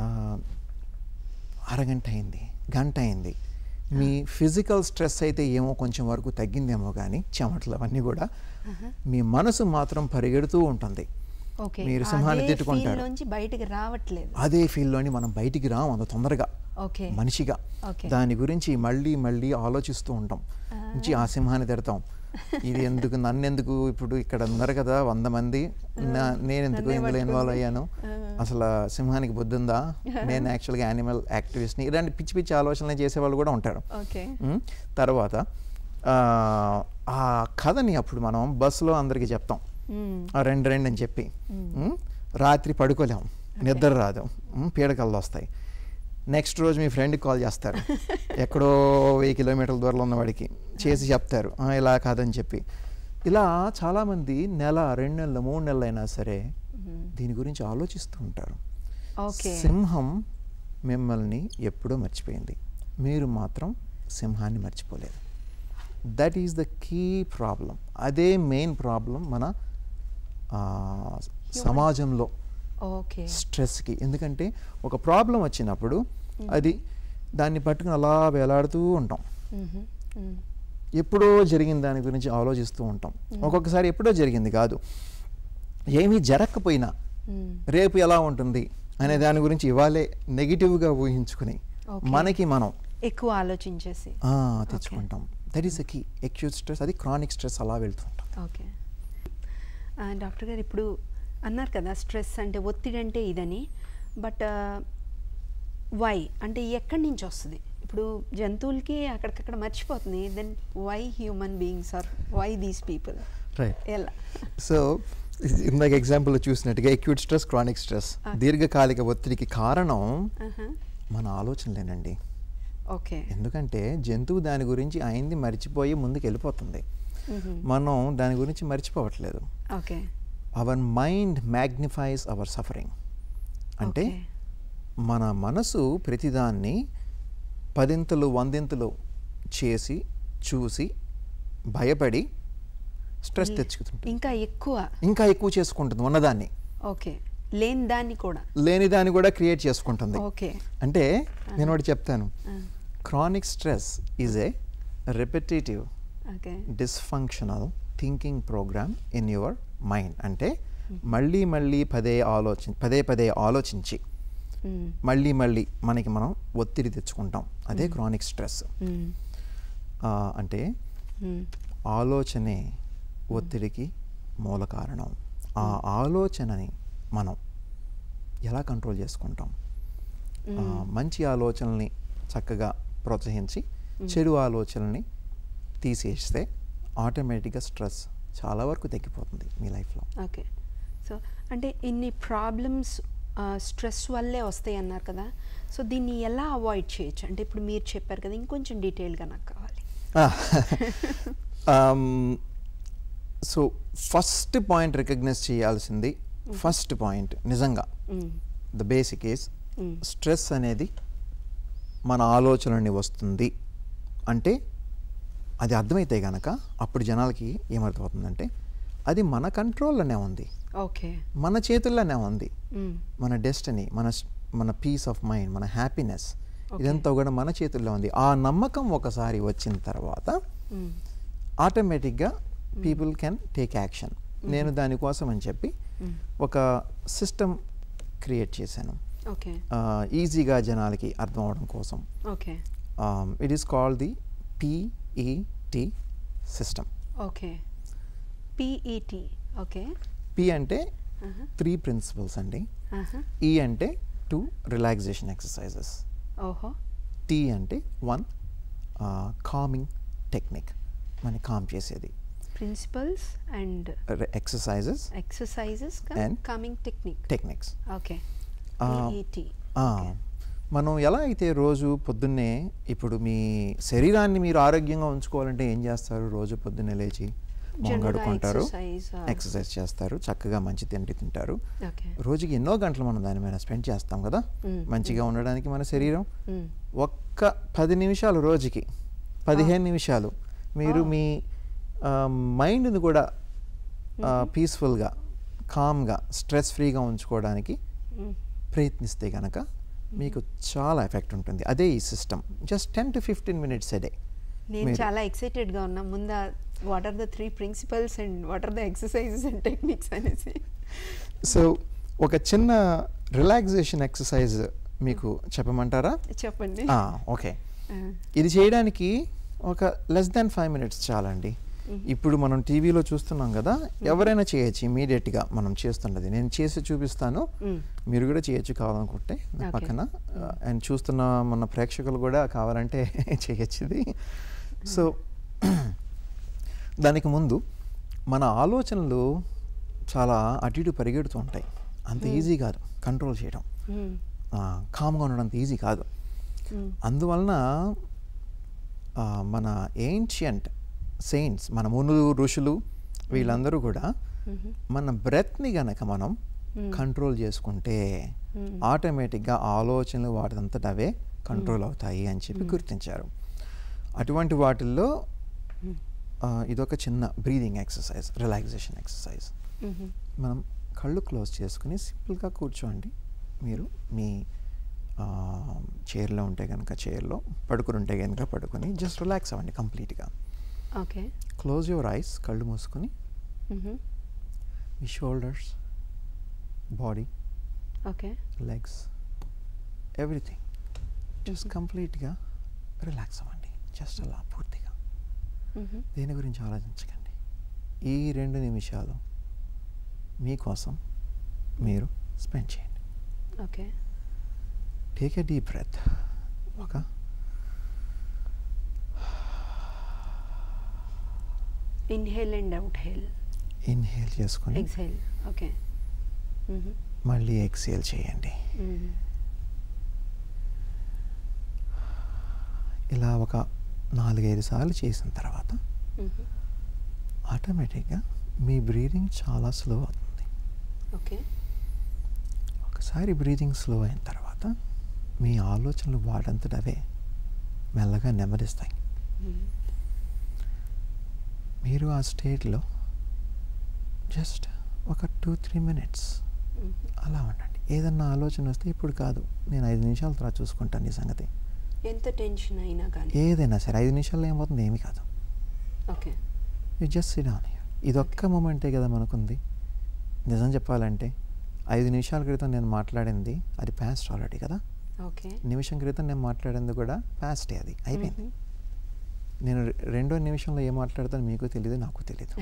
Speaker 11: అరగంట అయింది గంట అయింది మీ ఫిజికల్ స్ట్రెస్ అయితే ఏమో కొంచెం వరకు తగ్గిందేమో కానీ చెమటలు అవన్నీ కూడా మీ మనసు మాత్రం పరిగెడుతూ ఉంటుంది
Speaker 1: ఓకే
Speaker 11: మీరు సింహాన్ని
Speaker 1: అదే
Speaker 11: తిట్టుకుంటారు
Speaker 1: feel నుంచి బయటికి రావట్లేదు
Speaker 11: అదే ఫీల్డ్లోని మనం బయటికి రాము అంత తొందరగా
Speaker 1: ఓకే
Speaker 11: మనిషిగా
Speaker 1: ఓకే
Speaker 11: దాని గురించి మళ్ళీ మళ్ళీ ఆలోచిస్తూ ఉంటాం నుంచి ఆ సింహాన్ని తిడతాం ఇది ఎందుకు నన్ను ఎందుకు ఇప్పుడు ఇక్కడ ఉన్నారు కదా వంద మంది నా- నేను ఎందుకు
Speaker 1: నన్నే
Speaker 11: ఇందులో ఇన్వాల్వ్
Speaker 1: పట్టుకుంది.
Speaker 11: అయ్యాను అసలు ఆ సింహానికి బుద్ధి ఉందా నేను యాక్చువల్గా యానిమల్ యాక్టివిస్ట్ని ఇలాంటి పిచ్చి పిచ్చి ఆలోచనలు చేసేవాళ్ళు కూడా ఉంటారు
Speaker 1: ఓకే
Speaker 11: ఉమ్, తర్వాత ఆ, ఆ కథని అప్పుడు మనం బస్సులో అందరికీ చెప్తాం
Speaker 1: మ్మ్.
Speaker 11: ఆ రెండు రెండు అని చెప్పి ఉమ్, రాత్రి పడుకోలేము నిద్ర రాదు ఉమ్, పీడకలు వస్తాయి నెక్స్ట్ రోజు మీ ఫ్రెండ్కి కాల్ చేస్తారు ఎక్కడో వెయ్యి కిలోమీటర్ల దూరంలో ఉన్నవాడికి చేసి చెప్తారు "ఆ, ఇలా కాదని చెప్పి ఇలా చాలామంది నెల రెండు నెలలు మూడు నెలలు అయినా సరే దీని గురించి ఆలోచిస్తూ ఉంటారు
Speaker 1: ఓకే
Speaker 11: సింహం మిమ్మల్ని ఎప్పుడో మర్చిపోయింది మీరు మాత్రం సింహాన్ని మర్చిపోలేదు that is the key problem అదే మెయిన్ ప్రాబ్లం మన ఆ, సమాజంలో
Speaker 1: ఓకే
Speaker 11: స్ట్రెస్కి ఎందుకంటే ఒక ప్రాబ్లం వచ్చినప్పుడు అది దాన్ని పట్టుకుని అలా వేలాడుతూ ఉంటాం
Speaker 1: మ్మ్. మ్మ్.
Speaker 11: ఎప్పుడో జరిగిన దాని గురించి ఆలోచిస్తూ ఉంటాం ఒక్కొక్కసారి ఎప్పుడో జరిగింది కాదు ఏమీ జరగకపోయినా
Speaker 1: మ్మ్.
Speaker 11: రేపు ఎలా ఉంటుంది అనే దాని గురించి ఇవాళే నెగిటివ్గా ఊహించుకుని
Speaker 1: Okay.
Speaker 11: మనకి మనం
Speaker 1: ఎక్కువ ఆలోచించేసి
Speaker 11: ఆ, తెచ్చుకుంటాం that is the key acute stress అది క్రానిక్ స్ట్రెస్ అలా వెళ్తుంటాం
Speaker 1: ఓకే ఆ, డాక్టర్ గారు ఇప్పుడు అన్నారు కదా స్ట్రెస్ అంటే ఒత్తిడి అంటే ఇదని బట్ వై అంటే ఎక్కడి నుంచి వస్తుంది ఇప్పుడు జంతువులకి అక్కడికక్కడ మర్చిపోతుంది then why human beings are why these people
Speaker 11: right
Speaker 1: ఎలా
Speaker 11: సో ఇందాక ఎగ్జాంపుల్లో చూసినట్టుగా ఎక్యూట్ స్ట్రెస్ క్రానిక్ స్ట్రెస్ దీర్ఘకాలిక ఒత్తిడికి కారణం
Speaker 1: ఆహా.
Speaker 11: మన ఆలోచనలేనండి
Speaker 1: ఓకే
Speaker 11: ఎందుకంటే జంతువు దాని గురించి అయింది మర్చిపోయి ముందుకు వెళ్ళిపోతుంది మనం దాని గురించి మర్చిపోవట్లేదు
Speaker 1: okay
Speaker 11: our mind magnifies our suffering అంటే మన మనసు ప్రతిదాన్ని పదింతలు వందింతలు చేసి చూసి భయపడి స్ట్రెస్ తెచ్చుకుంటుంది
Speaker 1: ఇంకా ఎక్కువ
Speaker 11: ఇంకా ఎక్కువ చేసుకుంటుంది ఉన్నదాన్ని
Speaker 1: ఓకే లేని దాన్ని కూడా
Speaker 11: లేని దాన్ని కూడా క్రియేట్ చేసుకుంటుంది
Speaker 1: ఓకే
Speaker 11: అంటే నేను ఒకటి చెప్తాను chronic stress is a repetitive
Speaker 1: okay
Speaker 11: dysfunctional thinking program in your mind అంటే మళ్ళీ మళ్ళీ పదే ఆలోచి పదే పదే ఆలోచించి మళ్ళీ మళ్ళీ మనకి మనం ఒత్తిడి తెచ్చుకుంటాం అదే క్రానిక్ స్ట్రెస్ అంటే ఆలోచనే ఒత్తిడికి మూల కారణం ఆ ఆలోచనని మనం ఎలా కంట్రోల్ చేసుకుంటాం ఆ, మంచి ఆలోచనల్ని చక్కగా ప్రోత్సహించి చెడు ఆలోచనల్ని తీసేస్తే ఆటోమేటిక్గా స్ట్రెస్ చాలా వరకు తగ్గిపోతుంది మీ లైఫ్లో
Speaker 1: ఓకే సో అంటే ఇన్ని ప్రాబ్లమ్స్ స్ట్రెస్ వల్లే వస్తాయి అన్నారు కదా సో దీన్ని ఎలా అవాయిడ్ చేయొచ్చు అంటే ఇప్పుడు మీరు చెప్పారు కదా ఇంకొంచెం డీటెయిల్గా నాకు కావాలి
Speaker 11: సో ఫస్ట్ పాయింట్ రికగ్నైజ్ చేయాల్సింది ఫస్ట్ పాయింట్ నిజంగా ద బేసిక్ ఈస్ స్ట్రెస్ అనేది మన ఆలోచనని వస్తుంది అంటే అది అర్థమైతే గనక అప్పుడు జనాలకి ఏమర్థమవుతుందంటే అది మన కంట్రోల్లోనే ఉంది
Speaker 1: ఓకే
Speaker 11: మన చేతుల్లోనే ఉంది మన డెస్టినీ మన స్- మన పీస్ ఆఫ్ మైండ్ మన హ్యాపీనెస్ ఇదంతా కూడా మన చేతుల్లో ఉంది ఆ నమ్మకం ఒకసారి వచ్చిన తర్వాత ఆటోమేటిక్గా పీపుల్ కెన్ టేక్ యాక్షన్ నేను దానికోసం అని చెప్పి ఒక సిస్టమ్ క్రియేట్ చేశాను
Speaker 1: ఓకే
Speaker 11: ఈజీగా జనాలకి అర్థం అవడం కోసం
Speaker 1: okay
Speaker 11: it is called the PET system
Speaker 1: okay PET okay
Speaker 11: P అంటే త్రీ ప్రిన్సిపల్స్ అండి ఈ అంటే టూ రిలాక్సేషన్ ఎక్సర్సైజెస్
Speaker 1: ఓహో
Speaker 11: టీ అంటే వన్ కామింగ్ టెక్నిక్ మన కామ్ చేసేది
Speaker 1: principles and
Speaker 11: exercises
Speaker 1: exercises
Speaker 11: And
Speaker 1: calming technique
Speaker 11: techniques
Speaker 1: okay
Speaker 11: ఆ,
Speaker 1: పిఈటి
Speaker 11: ఆ, మనం ఎలా అయితే రోజు పొద్దున్నే ఇప్పుడు మీ శరీరాన్ని మీరు ఆరోగ్యంగా ఉంచుకోవాలంటే ఏం చేస్తారు రోజు పొద్దున్నే లేచి మొహం
Speaker 1: General
Speaker 11: కడుక్కుంటారు
Speaker 1: exercise, uh,
Speaker 11: ఎక్సర్సైజ్ చేస్తారు చక్కగా మంచి తిండి తింటారు
Speaker 1: ఓకే
Speaker 11: రోజుకి ఎన్నో గంటలు మనం దాని మీద స్పెండ్ చేస్తాం కదా మంచిగా ఉండడానికి మన శరీరం ఒక్క పది నిమిషాలు రోజుకి పదిహేను నిమిషాలు మీరు మీ మైండ్ని కూడా పీస్ఫుల్గా కామ్గా స్ట్రెస్ ఫ్రీగా ఉంచుకోవడానికి ప్రయత్నిస్తే కనుక మీకు చాలా ఎఫెక్ట్ ఉంటుంది అదే ఈ system just ten to fifteen minutes a day
Speaker 1: నేను చాలా ఎక్సైటెడ్గా ఉన్నా ముందు what are the three principles and what are the exercises and techniques అనేసి
Speaker 11: సో ఒక చిన్న రిలాక్సేషన్ ఎక్సర్సైజ్ మీకు చెప్పమంటారా
Speaker 1: చెప్పండి
Speaker 11: ఓకే
Speaker 1: ఆ,
Speaker 11: ఇది చేయడానికి ఒక లెస్ దాన్ ఫైవ్ మినిట్స్ చాలండి ఇప్పుడు మనం టీవీలో చూస్తున్నాం కదా ఎవరైనా చేయొచ్చు ఇమీడియట్గా మనం చేస్తున్నది నేను చేసి చూపిస్తాను మీరు కూడా చేయొచ్చు కావాలనుకుంటే నా
Speaker 1: Okay.
Speaker 11: పక్కన అండ్ చూస్తున్న మన ప్రేక్షకులు కూడా కావాలంటే చేయొచ్చు ఇది సో దానికి ముందు మన ఆలోచనలు చాలా అటు ఇటు పరిగెడుతూ ఉంటాయి అంత ఈజీ కాదు కంట్రోల్ చేయడం కామ్గా ఉండడం అంత ఈజీ కాదు అందువలన ఆ, మన ఏన్షియంట్ సెయింట్స్ మన మునులు ఋషులు వీళ్ళందరూ కూడా మన బ్రెత్ని గనక మనం కంట్రోల్ చేసుకుంటే ఆటోమేటిక్గా ఆలోచనలు వాటిదంతట అవే కంట్రోల్ అవుతాయి అని చెప్పి గుర్తించారు అటువంటి వాటిల్లో ఆ, ఇదొక చిన్న బ్రీదింగ్ ఎక్సర్సైజ్ రిలాక్సేషన్ ఎక్సర్సైజ్ మనం కళ్ళు క్లోజ్ చేసుకుని సింపుల్గా కూర్చోండి మీరు మీ చైర్లో ఉంటే కనుక చైర్లో పడుకుని ఉంటే కనుక పడుకొని జస్ట్ రిలాక్స్ అవ్వండి కంప్లీట్గా
Speaker 1: ఓకే
Speaker 11: క్లోజ్ యువర్ ఐస్ కళ్ళు మూసుకొని మీ shoulders body
Speaker 1: okay
Speaker 11: legs everything just కంప్లీట్గా రిలాక్స్ అవ్వండి జస్ట్ అలా పూర్తిగా దేని గురించి ఆలోచించకండి ఈ రెండు నిమిషాలు మీకోసం మీరు స్పెండ్ చేయండి
Speaker 1: okay
Speaker 11: take a deep breath ఒక
Speaker 1: inhale and out hale
Speaker 11: inhale చేసుకొని
Speaker 1: ఎక్స్హేల్ ఓకే
Speaker 11: మళ్ళీ ఎక్సేల్ చేయండి ఇలా ఒక నాలుగైదు సార్లు చేసిన తర్వాత
Speaker 1: మ్మ్.
Speaker 11: ఆటోమేటిక్గా మీ బ్రీదింగ్ చాలా స్లో అవుతుంది
Speaker 1: ఓకే
Speaker 11: ఒకసారి బ్రీదింగ్ స్లో అయిన తర్వాత మీ ఆలోచనలు వాటంతట అవే మెల్లగా నెమ్మదిస్తాయి
Speaker 1: మ్మ్.
Speaker 11: మీరు ఆ స్టేట్లో జస్ట్ ఒక టూ త్రీ మినిట్స్
Speaker 1: మ్మ్.
Speaker 11: అలా ఉండండి ఏదన్నా ఆలోచన వస్తే ఇప్పుడు కాదు నేను ఐదు నిమిషాల తర్వాత చూసుకుంటాను ఈ సంగతి
Speaker 1: ఎంత టెన్షన్ అయినా కానీ
Speaker 11: ఏదైనా సరే ఐదు నిమిషాల్లో ఏమవుతుంది ఏమీ కాదు
Speaker 1: okay
Speaker 11: you just sit on ఇదొక్క మూమెంటే కదా మనకుంది నిజం చెప్పాలంటే ఐదు నిమిషాల క్రితం నేను మాట్లాడింది అది పాస్ట్ ఆల్రెడీ కదా
Speaker 1: ఓకే
Speaker 11: నిమిషం క్రితం నేను మాట్లాడింది కూడా పాస్టే అది అయిపోయింది
Speaker 1: మ్మ్.
Speaker 11: నేను రె- రెండో నిమిషంలో ఏం మాట్లాడతాను మీకు తెలియదు నాకు తెలియదు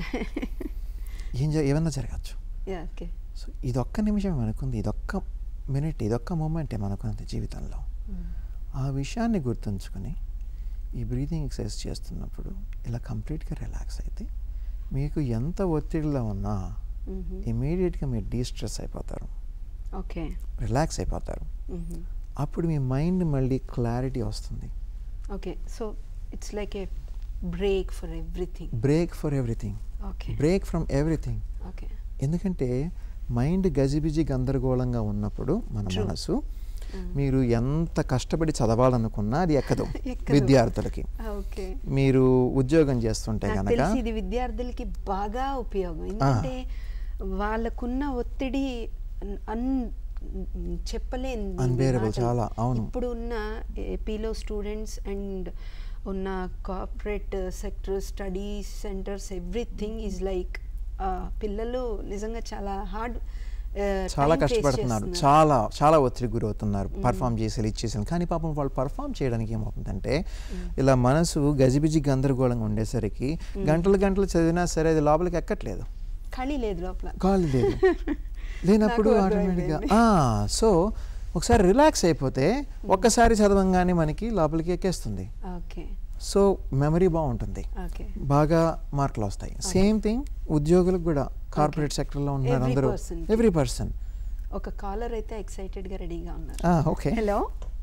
Speaker 11: ఏం జ ఏమన్నా జరగచ్చు
Speaker 1: యా ఓకే
Speaker 11: సో ఇదొక్క నిమిషం మనకుంది ఇదొక్క మినిట్ ఇదొక్క మూమెంటే మనకుంది జీవితంలో ఆ విషయాన్ని గుర్తుంచుకొని ఈ బ్రీతింగ్ ఎక్సర్సైజ్ చేస్తున్నప్పుడు ఇలా కంప్లీట్గా రిలాక్స్ అయితే మీకు ఎంత ఒత్తిడిలో ఉన్నా
Speaker 1: మ్మ్.
Speaker 11: ఇమీడియట్గా మీరు డీస్ట్రెస్ అయిపోతారు
Speaker 1: ఓకే
Speaker 11: రిలాక్స్ అయిపోతారు
Speaker 1: మ్మ్.
Speaker 11: అప్పుడు మీ మైండ్ మళ్ళీ క్లారిటీ వస్తుంది
Speaker 1: okay so it's like a break for everything
Speaker 11: break for everything
Speaker 1: okay
Speaker 11: break from everything
Speaker 1: okay
Speaker 11: ఎందుకంటే మైండ్ గజిబిజి గందరగోళంగా ఉన్నప్పుడు మన
Speaker 1: True.
Speaker 11: మనసు మీరు ఎంత కష్టపడి చదవాలనుకున్నా అది ఎక్కదు
Speaker 1: ఎక్కదు.
Speaker 11: విద్యార్థులకి
Speaker 1: ఓకే
Speaker 11: మీరు ఉద్యోగం చేస్తుంటే
Speaker 1: నాకు
Speaker 11: కనుక
Speaker 1: తెలిసి ఇది విద్యార్థులకి బాగా ఉపయోగం ఎందుకంటే వాళ్ళకున్న ఒత్తిడి అన్ చెప్పలేని
Speaker 11: Unbearable
Speaker 1: మాటలు.
Speaker 11: చాలా, అవును.
Speaker 1: ఇప్పుడు ఉన్న ఏపీలో స్టూడెంట్స్ అండ్ ఉన్న corporate sector study centres everything is like పిల్లలు నిజంగా చాలా హార్డ్
Speaker 11: చాలా కష్టపడుతున్నారు చాలా చాలా ఒత్తిడి గురవుతున్నారు పర్ఫామ్ చేసేది ఇచ్చేసాను కానీ పాపం వాళ్ళు పర్ఫామ్ చేయడానికి ఏమవుతుందంటే ఇలా మనసు గజిబిజి గందరగోళంగా ఉండేసరికి గంటలు గంటలు చదివినా సరే అది లోపలికి ఎక్కట్లేదు
Speaker 1: ఖాళీ లేదు లోపల
Speaker 11: గాలి లేదు లేనప్పుడు
Speaker 1: నాకు
Speaker 11: ఆటోమేటిక్గా
Speaker 1: అర్థమైపోయింది.
Speaker 11: సో ఒకసారి రిలాక్స్ అయిపోతే ఒక్కసారి చదవంగానే మనకి లోపలికి ఎక్కేస్తుంది
Speaker 1: ఓకే
Speaker 11: సో మెమరీ బాగుంటుంది
Speaker 1: ఓకే
Speaker 11: బాగా మార్కులు వస్తాయి సేమ్ థింగ్ ఉద్యోగులకు కూడా కార్పొరేట్ సెక్టర్లో ఉన్నారు
Speaker 1: Every
Speaker 11: అందరూ
Speaker 1: person కి.
Speaker 11: ఎవ్రీ పర్సన్
Speaker 1: ఒక కాలర్ అయితే ఎక్సైటెడ్ గా రెడీగా ఉన్నారు
Speaker 11: ఓకే
Speaker 1: హలో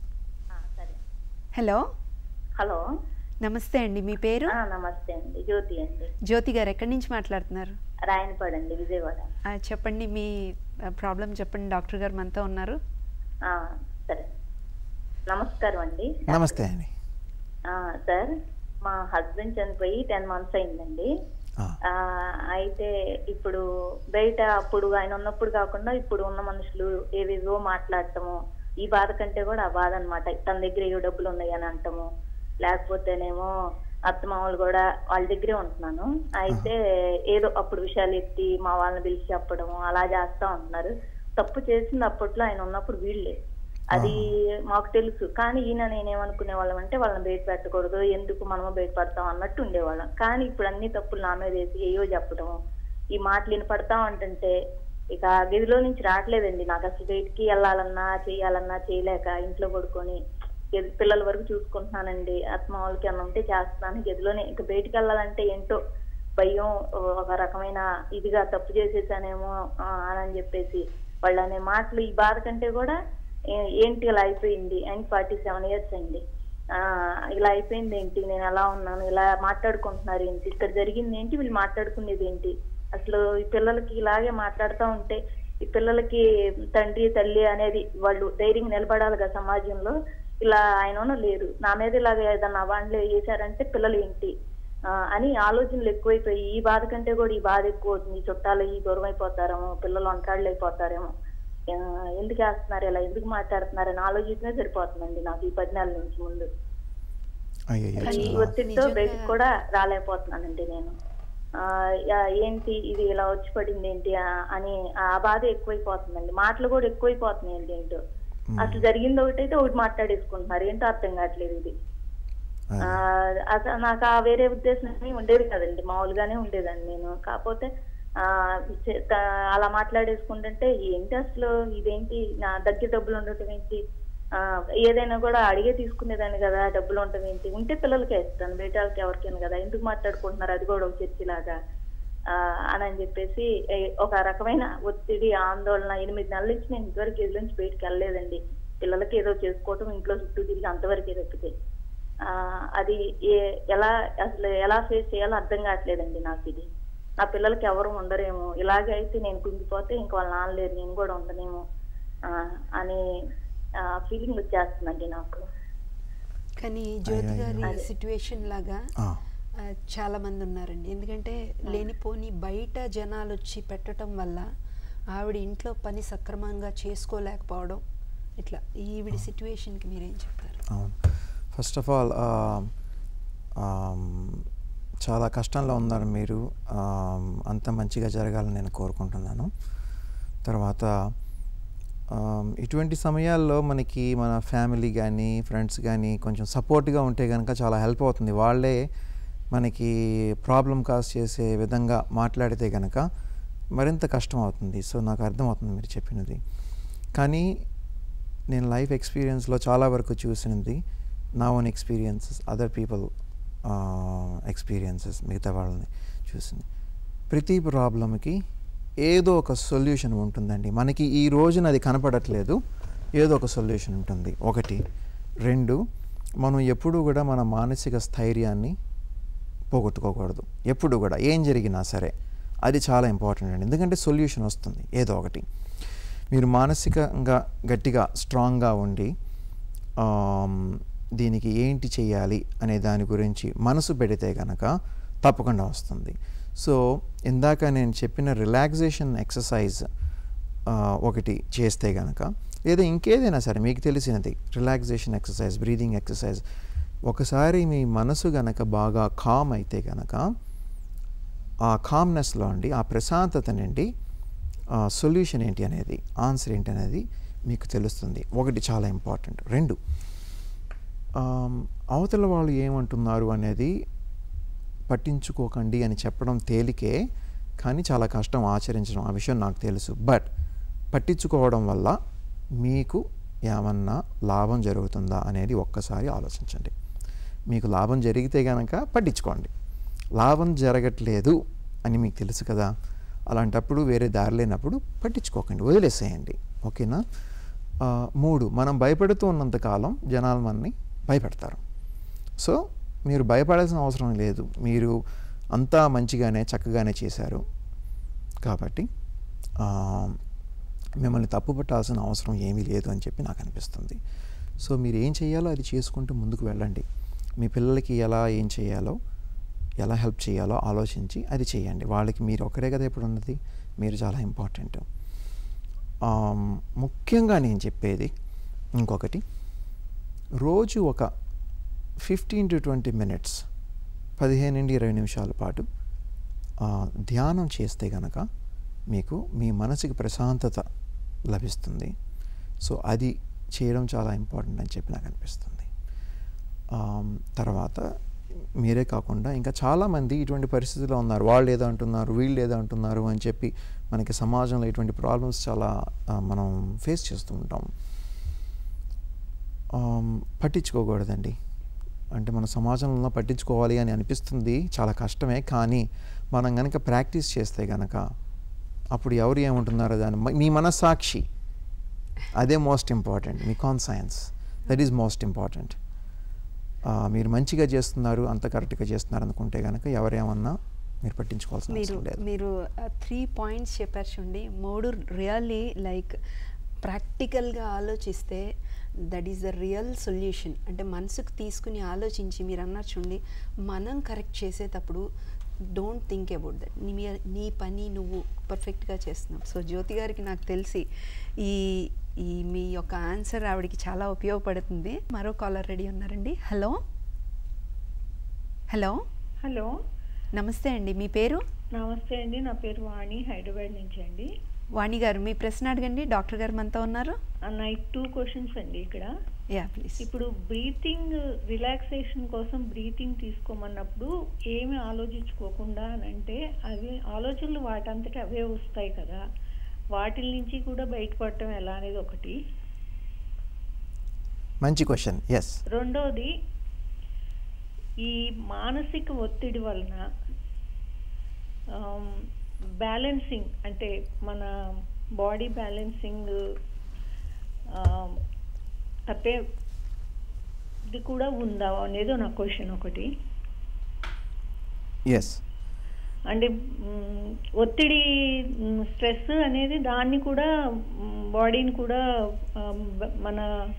Speaker 1: హలో
Speaker 12: హలో
Speaker 1: నమస్తే అండి మీ పేరు
Speaker 12: ఆ, నమస్తే అండి జ్యోతి అండి
Speaker 1: జ్యోతి గారు ఎక్కడి నుంచి మాట్లాడుతున్నారు
Speaker 12: రాయనపాడు అండి విజయవాడ
Speaker 1: ఆ, చెప్పండి మీ ప్రాబ్లం చెప్పండి డాక్టర్ గారు మనతో ఉన్నారు
Speaker 12: ఆ, సరే నమస్కారం అండి
Speaker 11: నమస్తే అండి
Speaker 12: ఆ, సార్ మా హస్బెండ్ చనిపోయి టెన్ మంత్స్ అయిందండి
Speaker 11: ఆ.
Speaker 12: ఆ, అయితే ఇప్పుడు బయట అప్పుడు ఆయన ఉన్నప్పుడు కాకుండా ఇప్పుడు ఉన్న మనుషులు ఏవేవో మాట్లాడటము ఈ బాధ కంటే కూడా ఆ బాధ అనమాట తన దగ్గర ఏవో డబ్బులు ఉన్నాయి అని అంటము లేకపోతేనేమో అత్తమామలు కూడా వాళ్ళ దగ్గరే ఉంటున్నాను అయితే ఏదో అప్పుడు విషయాలు ఎత్తి మా వాళ్ళని పిలిచి చెప్పడము అలా చేస్తా ఉంటున్నారు తప్పు చేసింది అప్పట్లో ఆయన ఉన్నప్పుడు వీళ్ళే అది మాకు తెలుసు కానీ ఈయన నేనేమనుకునే వాళ్ళం అంటే వాళ్ళని బయట పెట్టకూడదు ఎందుకు మనము బయట పడతాం అన్నట్టు ఉండేవాళ్ళం కానీ ఇప్పుడు అన్ని తప్పులు నా మీద వేసి ఏయో చెప్పడం ఈ మాటలు వినపడతా ఉంటుంటే ఇక గదిలో నుంచి రావట్లేదండి నాకు అసలు బయటికి వెళ్ళాలన్నా చేయాలన్నా చేయలేక ఇంట్లో పడుకొని గది- పిల్లల వరకు చూసుకుంటున్నానండి ఆత్మ వాళ్ళకి అన్న ఉంటే చేస్తున్నాను గదిలోనే ఇక బయటికి వెళ్ళాలంటే ఏంటో భయం ఒక రకమైన ఇదిగా తప్పు చేసేసానేమో ఆ, అని చెప్పేసి వాళ్ళు అనే మాటలు ఈ బాధ కంటే కూడా ఏ- ఏంటి ఇలా అయిపోయింది అండ్ ఫార్టీ సెవెన్ ఇయర్స్ అండి ఆ, ఇలా అయిపోయింది ఏంటి నేను ఎలా ఉన్నాను ఇలా మాట్లాడుకుంటున్నారు ఏంటి ఇక్కడ జరిగింది ఏంటి వీళ్ళు మాట్లాడుకునేది ఏంటి అసలు ఈ పిల్లలకి ఇలాగే మాట్లాడుతూ ఉంటే ఈ పిల్లలకి తండ్రి తల్లి అనేది వాళ్ళు ధైర్యంగా నిలబడాలి కదా సమాజంలో ఇలా ఆయన లేరు నా మీద ఇలాగ ఏదన్నా వాళ్ళు చేశారంటే పిల్లలు ఏంటి ఆ, అని ఆలోచనలు ఎక్కువైపోయి ఈ బాధ కంటే కూడా ఈ బాధ ఎక్కువ అవుతుంది ఈ చుట్టాలు ఈ దూరం అయిపోతారేమో పిల్లలు వంకాళ్ళు అయిపోతారేమో ఆ, ఎందుకు వేస్తున్నారు ఇలా ఎందుకు మాట్లాడుతున్నారు అని ఆలోచించనే సరిపోతుందండి నాకు ఈ పది నెలల నుంచి ముందు
Speaker 11: అయ్యో
Speaker 12: ఈ ఒత్తిడితో బయటకు కూడా రాలేకపోతున్నానండి నేను ఆ, యా- ఏంటి ఇది ఇలా వచ్చి పడింది ఏంటి ఆ, అని ఆ బాధ ఎక్కువైపోతుందండి మాటలు కూడా ఎక్కువైపోతున్నాయండి ఏంటో అసలు జరిగింది ఒకటైతే ఒకటి మాట్లాడేసుకుంటున్నారు ఏంటో అర్థం కావట్లేదు ఇది ఆ, అసలు నాకు ఆ వేరే ఉద్దేశం ఏమీ ఉండేది కదండి మామూలుగానే ఉండేదండి నేను కాకపోతే ఆ చే- త- అలా మాట్లాడేసుకుంటుంటే ఏంటి అసలు ఇదేంటి నా దగ్గర డబ్బులు ఉండటం ఏంటి ఆ ఏదైనా కూడా అడిగే తీసుకునేదాన్ని కదా డబ్బులు ఉండటం ఏంటి ఉంటే పిల్లలకే ఇస్తాను బయట వాళ్ళకి ఎవరికైనా కదా ఎందుకు మాట్లాడుకుంటున్నారు అది కూడా ఒక చర్చిలాగా ఆ, అని అని చెప్పేసి ఏ- ఒక రకమైన ఒత్తిడి ఆందోళన ఎనిమిది నెలల నుంచి నేను ఇంతవరకు ఇది నుంచి బయటకు వెళ్ళలేదండి పిల్లలకి ఏదో చేసుకోవటం ఇంట్లో చుట్టూ తిరిగి అంతవరకే తప్పితే ఆ, అది ఏ- ఎలా అసలు ఎలా ఫేస్ చేయాలో అర్థం కావట్లేదండి నాకు ఇది నా పిల్లలకి ఎవరు ఉండరేమో ఇలాగే అయితే నేను కుంగిపోతే ఇంక వాళ్ళ నాన్న లేరు నేను కూడా ఉండనేమో ఆ, అని ఫీలింగ్ వచ్చేస్తుందండి నాకు
Speaker 1: కానీ జ్యోతి గారి
Speaker 12: అదే.
Speaker 1: సిట్యువేషన్ లాగా
Speaker 11: ఆ.
Speaker 1: ఆ, చాలా మంది ఉన్నారండి ఎందుకంటే లేనిపోని బయట జనాలు వచ్చి పెట్టడం వల్ల ఆవిడ ఇంట్లో పని సక్రమంగా చేసుకోలేకపోవడం ఇట్లా ఈవిడ సిట్యువేషన్కి మీరేం చెప్తారు
Speaker 11: అవును ఫస్ట్ ఆఫ్ ఆల్ చాలా కష్టంలో ఉన్నారు మీరు um, అంత మంచిగా జరగాలని నేను కోరుకుంటున్నాను తర్వాత um, ఇటువంటి సమయాల్లో మనకి మన ఫ్యామిలీ కానీ ఫ్రెండ్స్ కానీ కొంచెం సపోర్ట్గా ఉంటే కనుక చాలా హెల్ప్ అవుతుంది వాళ్ళే మనకి ప్రాబ్లం కాజ్ చేసే విధంగా మాట్లాడితే కనుక మరింత కష్టం అవుతుంది సో నాకు అర్థమవుతుంది మీరు చెప్పినది కానీ నేను లైఫ్ ఎక్స్పీరియన్స్లో చాలా వరకు చూసినది నా own experiences other people experiences మిగతా వాళ్ళని చూసింది ప్రతి ప్రాబ్లంకి ఏదో ఒక సొల్యూషన్ ఉంటుందండి మనకి ఈ రోజున అది కనపడట్లేదు ఏదో ఒక సొల్యూషన్ ఉంటుంది ఒకటి రెండు మనం ఎప్పుడు కూడా మన మానసిక స్థైర్యాన్ని పోగొట్టుకోకూడదు ఎప్పుడు కూడా ఏం జరిగినా సరే అది చాలా ఇంపార్టెంట్ అండి ఎందుకంటే సొల్యూషన్ వస్తుంది ఏదో ఒకటి మీరు మానసికంగా గట్టిగా స్ట్రాంగ్గా ఉండి ఆమ్, దీనికి ఏంటి చేయాలి అనే దాని గురించి మనసు పెడితే కనుక తప్పకుండా వస్తుంది సో ఇందాక నేను చెప్పిన రిలాక్సేషన్ ఎక్సర్సైజ్ ఆ, ఒకటి చేస్తే కనుక లేదా ఇంకేదైనా సరే మీకు తెలిసినది రిలాక్సేషన్ ఎక్సర్సైజ్ బ్రీదింగ్ ఎక్సర్సైజ్ ఒకసారి మీ మనసు గనక బాగా కామ్ అయితే గనక ఆ కామ్నెస్లో అండి ఆ ప్రశాంతత నుండి సొల్యూషన్ ఏంటి అనేది ఆన్సర్ ఏంటి అనేది మీకు తెలుస్తుంది ఒకటి చాలా ఇంపార్టెంట్ రెండు ఆమ్, అవతల వాళ్ళు ఏమంటున్నారు అనేది పట్టించుకోకండి అని చెప్పడం తేలికే కానీ చాలా కష్టం ఆచరించడం ఆ విషయం నాకు తెలుసు బట్ పట్టించుకోవడం వల్ల మీకు ఏమన్నా లాభం జరుగుతుందా అనేది ఒక్కసారి ఆలోచించండి మీకు లాభం జరిగితే కనుక పట్టించుకోండి లాభం జరగట్లేదు అని మీకు తెలుసు కదా అలాంటప్పుడు వేరే దారి లేనప్పుడు పట్టించుకోకండి వదిలేసేయండి ఓకేనా ఆ, మూడు మనం భయపడుతూ ఉన్నంతకాలం జనాలు మనని భయపెడతారు సో మీరు భయపడాల్సిన అవసరం లేదు మీరు అంతా మంచిగానే చక్కగానే చేశారు కాబట్టి ఆ, మిమ్మల్ని తప్పు పట్టాల్సిన అవసరం ఏమీ లేదు అని చెప్పి నాకు అనిపిస్తుంది సో మీరు ఏం చేయాలో అది చేసుకుంటూ ముందుకు వెళ్ళండి మీ పిల్లలకి ఎలా ఏం చేయాలో ఎలా హెల్ప్ చేయాలో ఆలోచించి అది చేయండి వాళ్ళకి మీరు ఒకరే కదా ఇప్పుడు ఉన్నది మీరు చాలా ఇంపార్టెంట్ ఆమ్, ముఖ్యంగా నేను చెప్పేది ఇంకొకటి రోజు ఒక ఫిఫ్టీన్ టు ట్వంటీ మినిట్స్ పదిహేను నుండి ఇరవై నిమిషాల పాటు ఆ, ధ్యానం చేస్తే గనక మీకు మీ మనసుకి ప్రశాంతత లభిస్తుంది సో అది చేయడం చాలా ఇంపార్టెంట్ అని చెప్పి నాకు అనిపిస్తుంది ఆమ్, తర్వాత మీరే కాకుండా ఇంకా చాలామంది ఇటువంటి పరిస్థితిలో ఉన్నారు వాళ్ళు ఏదో అంటున్నారు వీళ్ళు ఏదో అంటున్నారు అని చెప్పి మనకి సమాజంలో ఇటువంటి ప్రాబ్లమ్స్ చాలా ఆ, మనం ఫేస్ చేస్తూ ఉంటాం ఆమ్, పట్టించుకోకూడదండి అంటే మన సమాజంలో పట్టించుకోవాలి అని అనిపిస్తుంది చాలా కష్టమే కానీ మనం కనుక ప్రాక్టీస్ చేస్తే కనుక అప్పుడు ఎవరు ఏమంటున్నారో దాని మ- మీ మనస్సాక్షి అదే మోస్ట్ ఇంపార్టెంట్ మీ conscience that is most important మీరు మంచిగా చేస్తున్నారు అంత కరెక్ట్గా చేస్తున్నారు అనుకుంటే కనుక ఎవరేమన్నా మీరు పట్టించుకోవాల్సిన
Speaker 1: మీరు
Speaker 11: అవసరం లేదు
Speaker 1: మీరు త్రీ పాయింట్స్ చెప్పారు చూడండి మూడు రియల్లీ లైక్ ప్రాక్టికల్గా ఆలోచిస్తే that is the real solution అంటే మనసుకు తీసుకుని ఆలోచించి మీరు అన్నారు చూడండి మనం కరెక్ట్ చేసేటప్పుడు డోంట్ థింక్ అబౌట్ దట్ నీ మీ- నీ పని నువ్వు పర్ఫెక్ట్గా చేస్తున్నావు సో జ్యోతి గారికి నాకు తెలిసి ఈ ఈ మీ యొక్క ఆన్సర్ ఆవిడకి చాలా ఉపయోగపడుతుంది మరో కాలర్ రెడీ ఉన్నారండి హలో హలో
Speaker 13: హలో
Speaker 1: నమస్తే అండి మీ పేరు
Speaker 13: నమస్తే అండి నా పేరు వాణి హైదరాబాద్ నుంచి అండి
Speaker 1: వాణి గారు మీ ప్రశ్న అడగండి డాక్టర్ గారు మనతో ఉన్నారు
Speaker 13: నైట్ టూ క్వశ్చన్స్ అండి ఇక్కడ
Speaker 1: యా ప్లీజ్
Speaker 13: ఇప్పుడు బ్రీతింగ్ రిలాక్సేషన్ కోసం బ్రీతింగ్ తీసుకోమన్నప్పుడు ఏమి ఆలోచించుకోకుండా అని అంటే అవి ఆలోచనలు వాటంతట అవే వస్తాయి కదా వాటి నుంచి కూడా బయటపడటం ఎలా అనేది ఒకటి
Speaker 11: మంచి క్వశ్చన్ ఎస్
Speaker 13: రెండోది ఈ మానసిక ఒత్తిడి వలన బ్యాలెన్సింగ్ అంటే మన బాడీ బ్యాలెన్సింగ్ అంటే ఇది కూడా ఉందా అనేది నా క్వశ్చన్ ఒకటి
Speaker 11: ఎస్
Speaker 13: అంటే మ్, ఒత్తిడి స్ట్రెస్ అనేది దాన్ని కూడా బాడీని కూడా ఆ, బ- మన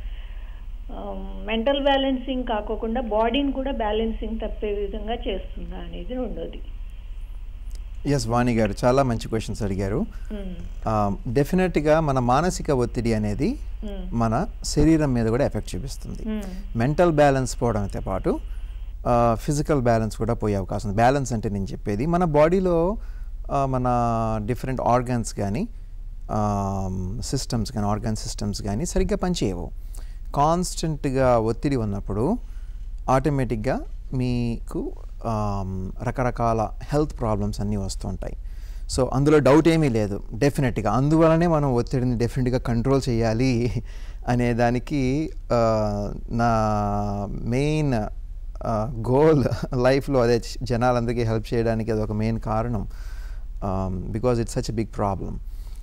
Speaker 13: మెంటల్ బ్యాలెన్సింగ్ కాకోకుండా బాడీని కూడా బ్యాలెన్సింగ్ తప్పే విధంగా చేస్తుందా అనేది రెండోది
Speaker 11: ఎస్ వాణి గారు చాలా మంచి క్వశ్చన్స్ అడిగారు
Speaker 13: మ్,
Speaker 11: డెఫినెట్గా మన మానసిక ఒత్తిడి అనేది
Speaker 13: మ్.
Speaker 11: మన శరీరం మీద కూడా ఎఫెక్ట్ చూపిస్తుంది
Speaker 13: మ్.
Speaker 11: మెంటల్ బ్యాలెన్స్ పోవడంతో పాటు ఫిజికల్ బ్యాలెన్స్ కూడా పోయే అవకాశం ఉంది బ్యాలెన్స్ అంటే నేను చెప్పేది మన బాడీలో మన డిఫరెంట్ ఆర్గన్స్ కానీ సిస్టమ్స్ కానీ ఆర్గన్ సిస్టమ్స్ కానీ సరిగ్గా పనిచేయవు కాన్స్టెంట్గా ఒత్తిడి ఉన్నప్పుడు ఆటోమేటిక్గా మీకు ఆమ్, రకరకాల హెల్త్ ప్రాబ్లమ్స్ అన్నీ వస్తుంటాయి సో అందులో డౌట్ ఏమీ లేదు డెఫినెట్గా అందువలనే మనం ఒత్తిడిని డెఫినెట్గా కంట్రోల్ చేయాలి అనే దానికి ఆ, నా మెయిన్ గోల్ లైఫ్లో అదే జనాలందరికీ హెల్ప్ చేయడానికి అది ఒక మెయిన్ కారణం because it's such a big problem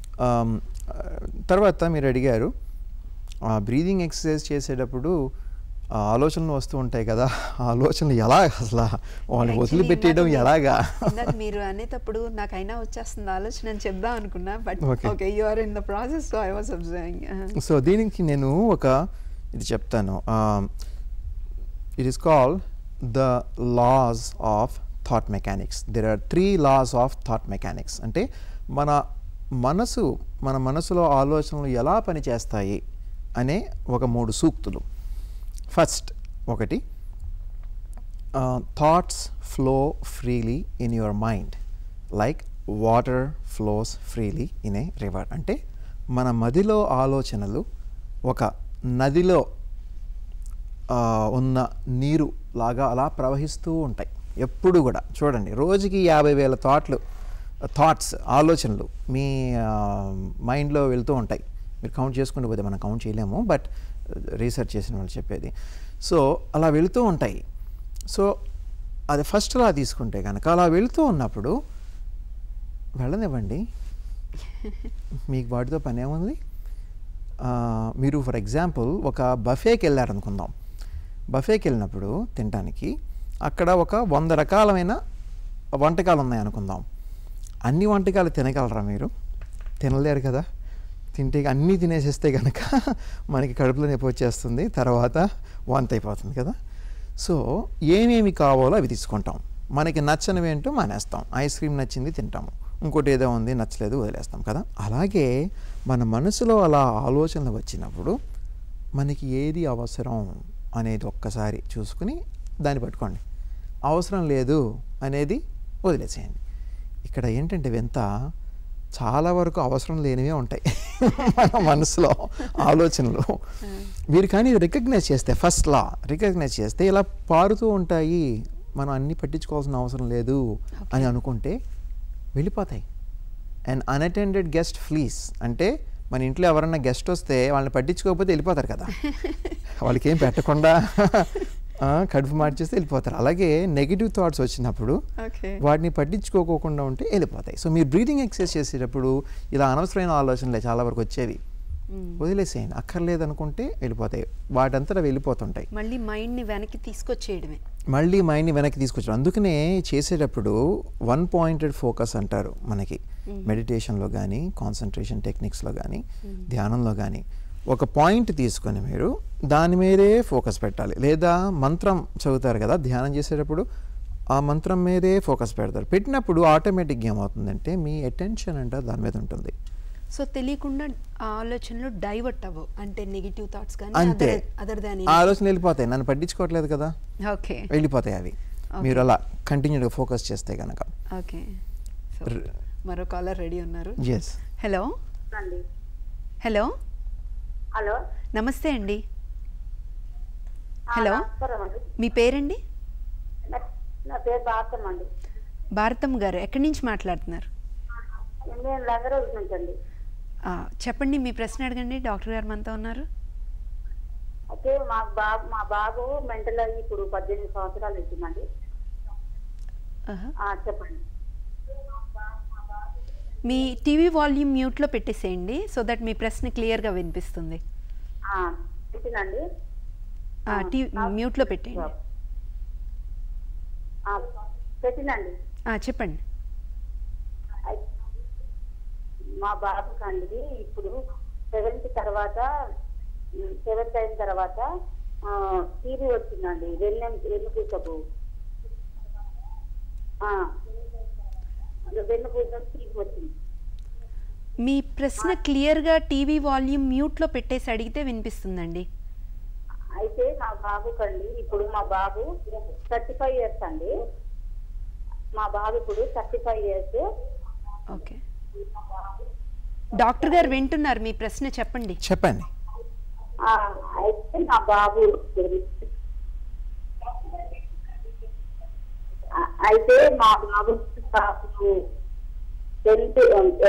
Speaker 11: తర్వాత మీరు అడిగారు బ్రీదింగ్ ఎక్సర్సైజ్ చేసేటప్పుడు ఆ ఆలోచనలు వస్తూ ఉంటాయి కదా ఆ ఆలోచనలు ఎలా అసలు వాళ్ళు
Speaker 1: Actually,
Speaker 11: వదిలిపెట్టేయడం
Speaker 1: ఇందాక
Speaker 11: ఎలాగా
Speaker 1: మీరు- ఇందాక మీరు అనేటప్పుడు నాకైనా వచ్చేస్తుంది ఆలోచన అని చెప్దాం అనుకున్నా but
Speaker 11: Okay.
Speaker 1: Okay you are in the process so I was observing
Speaker 11: so దీనికి నేను ఒక ఇది చెప్తాను it is call the laws of thought mechanics there are three laws of thought mechanics అంటే మన మనసు మన మనసులో ఆలోచనలు ఎలా పనిచేస్తాయి అనే ఒక మూడు సూక్తులు ఫస్ట్ ఒకటి thoughts flow freely in your mind like water flows freely in a river అంటే మన మదిలో ఆలోచనలు ఒక నదిలో ఆ, ఉన్న నీరు లాగా అలా ప్రవహిస్తూ ఉంటాయి ఎప్పుడు కూడా చూడండి రోజుకి యాభై వేల థాట్లు థాట్స్ ఆలోచనలు మీ మైండ్లో వెళ్తూ ఉంటాయి మీరు కౌంట్ చేసుకుంటూ పోతే మనం కౌంట్ చేయలేము బట్ రీసెర్చ్ చేసిన వాళ్ళు చెప్పేది సో అలా వెళుతూ ఉంటాయి సో అది ఫస్ట్ అలా తీసుకుంటే కనుక అలా వెళుతూ ఉన్నప్పుడు వెళ్ళనివ్వండి మీకు వాటితో పని ఏముంది ఆ, మీరు ఫర్ ఎగ్జాంపుల్ ఒక బఫేకి వెళ్ళారనుకుందాం బఫేకి వెళ్ళినప్పుడు తినడానికి అక్కడ ఒక వంద రకాలమైన వంటకాలు ఉన్నాయి అనుకుందాం అన్ని వంటకాలు తినగలరా మీరు తినలేరు కదా తింటే అన్నీ తినేసేస్తే కనుక మనకి కడుపులో నొప్పి వచ్చేస్తుంది తర్వాత వాంతి అయిపోతుంది కదా సో ఏమేమి కావాలో అవి తీసుకుంటాం మనకి నచ్చనివి ఏంటో మానేస్తాం ఐస్ క్రీమ్ నచ్చింది తింటాము ఇంకోటి ఏదో ఉంది నచ్చలేదు వదిలేస్తాం కదా అలాగే మన మనసులో అలా ఆలోచనలు వచ్చినప్పుడు మనకి ఏది అవసరం అనేది ఒక్కసారి చూసుకుని దాన్ని పట్టుకోండి అవసరం లేదు అనేది వదిలేసేయండి ఇక్కడ ఏంటంటే వింత చాలా వరకు అవసరం లేనివే ఉంటాయి మన మనసులో ఆలోచనలు మీరు కానీ రికగ్నైజ్ చేస్తే ఫస్ట్ లా రికగ్నైజ్ చేస్తే ఇలా పారుతూ ఉంటాయి మనం అన్ని పట్టించుకోవాల్సిన అవసరం లేదు అని అనుకుంటే వెళ్ళిపోతాయి అండ్ అన్అటెండెడ్ గెస్ట్ ఫ్లీస్ అంటే మన ఇంట్లో ఎవరన్నా గెస్ట్ వస్తే వాళ్ళని పట్టించుకోకపోతే వెళ్ళిపోతారు కదా వాళ్ళకి ఏం పెట్టకుండా ఆ, కడుపు మార్చేస్తే వెళ్ళిపోతారు అలాగే నెగిటివ్ థాట్స్ వచ్చినప్పుడు
Speaker 1: Okay.
Speaker 11: వాటిని పట్టించుకోకుండా ఉంటే వెళ్ళిపోతాయి సో మీరు బ్రీదింగ్ ఎక్సర్సైజ్ చేసేటప్పుడు ఇలా అనవసరమైన ఆలోచనలే చాలా వరకు వచ్చేవి వదిలేసేయండి అక్కర్లేదు అనుకుంటే వెళ్ళిపోతాయి వాటంతటా వెళ్ళిపోతుంటాయి
Speaker 1: మళ్ళీ మైండ్ని వెనక్కి తీసుకొచ్చేయడమే
Speaker 11: మళ్ళీ మైండ్ని వెనక్కి తీసుకొచ్చారు అందుకనే చేసేటప్పుడు వన్ పాయింటెడ్ ఫోకస్ అంటారు మనకి
Speaker 1: Mm.
Speaker 11: మెడిటేషన్లో కానీ కాన్సన్ట్రేషన్ టెక్నిక్స్లో కానీ
Speaker 1: Mm.
Speaker 11: ధ్యానంలో కానీ ఒక పాయింట్ తీసుకొని మీరు దాని మీదే ఫోకస్ పెట్టాలి లేదా మంత్రం చదువుతారు కదా ధ్యానం చేసేటప్పుడు ఆ మంత్రం మీదే ఫోకస్ పెడతారు పెట్టినప్పుడు ఆటోమేటిక్గా ఏమవుతుందంటే మీ అటెన్షన్ అంటే దాని మీద ఉంటుంది
Speaker 1: సో తెలియకుండా ఆ ఆలోచనలు డైవర్ట్ అవ్వవు అంటే నెగిటివ్ థాట్స్ కానీ
Speaker 11: అంతే
Speaker 1: అదర్ దాన్
Speaker 11: ఆ ఆలోచన వెళ్ళిపోతాయి నన్ను పట్టించుకోవట్లేదు కదా
Speaker 1: ఓకే
Speaker 11: వెళ్ళిపోతాయి అవి మీరు అలా కంటిన్యూగా ఫోకస్ చేస్తే కనుక
Speaker 1: ఓకే సో
Speaker 11: ర-
Speaker 1: మరో కాలర్ రెడీ ఉన్నారు
Speaker 11: ఎస్
Speaker 1: హలో హలో
Speaker 14: హలో
Speaker 1: నమస్తే అండి హలో మీ పేరండి
Speaker 14: నా- నా పేరు భారతం అండి
Speaker 1: భారతం గారు ఎక్కడి నుంచి మాట్లాడుతున్నారు
Speaker 14: నేను లంగరోజు నుంచి అండి
Speaker 1: ఆ, చెప్పండి మీ ప్రశ్న అడగండి డాక్టర్ గారు మనతో ఉన్నారు
Speaker 14: అయితే మా బాబు మా బాబు మెంటల్ అయ్యి ఇప్పుడు పద్దెనిమిది సంవత్సరాలు వచ్చిందండి
Speaker 1: ఆహా.
Speaker 14: ఆ, చెప్పండి
Speaker 1: మీ టీవీ వాల్యూమ్ మ్యూట్లో పెట్టేసేయండి సో దట్ మీ ప్రశ్న క్లియర్గా వినిపిస్తుంది
Speaker 14: ఆ, పెట్టినండి
Speaker 1: ఆ, టీ మ్యూట్లో పెట్టేయండి
Speaker 14: ఆ, పెట్టినండి
Speaker 1: ఆ, చెప్పండి
Speaker 14: అయ్- మా బాబుకి అండి ఇప్పుడు సెవెంత్ తర్వాత సెవెంత్ అయిన తర్వాత టీవీ వచ్చిందండి వెన్నెం వెన్నుపూసపు వెన్నుపూసపు టీవీ వచ్చింది
Speaker 1: మీ ప్రశ్న క్లియర్గా టీవీ వాల్యూమ్ మ్యూట్లో పెట్టేసి అడిగితే వినిపిస్తుందండి
Speaker 14: అయితే మా బాబుకి అండి ఇప్పుడు మా బాబు థర్టీ ఫైవ్ ఇయర్స్ అండి మా బాబు ఇప్పుడు thirty five years
Speaker 1: okay doctor గారు వింటున్నారు మీ ప్రశ్న చెప్పండి
Speaker 11: చెప్పండి
Speaker 14: అయితే మా బాబు ఆ, అయితే మా బాబు టెన్త్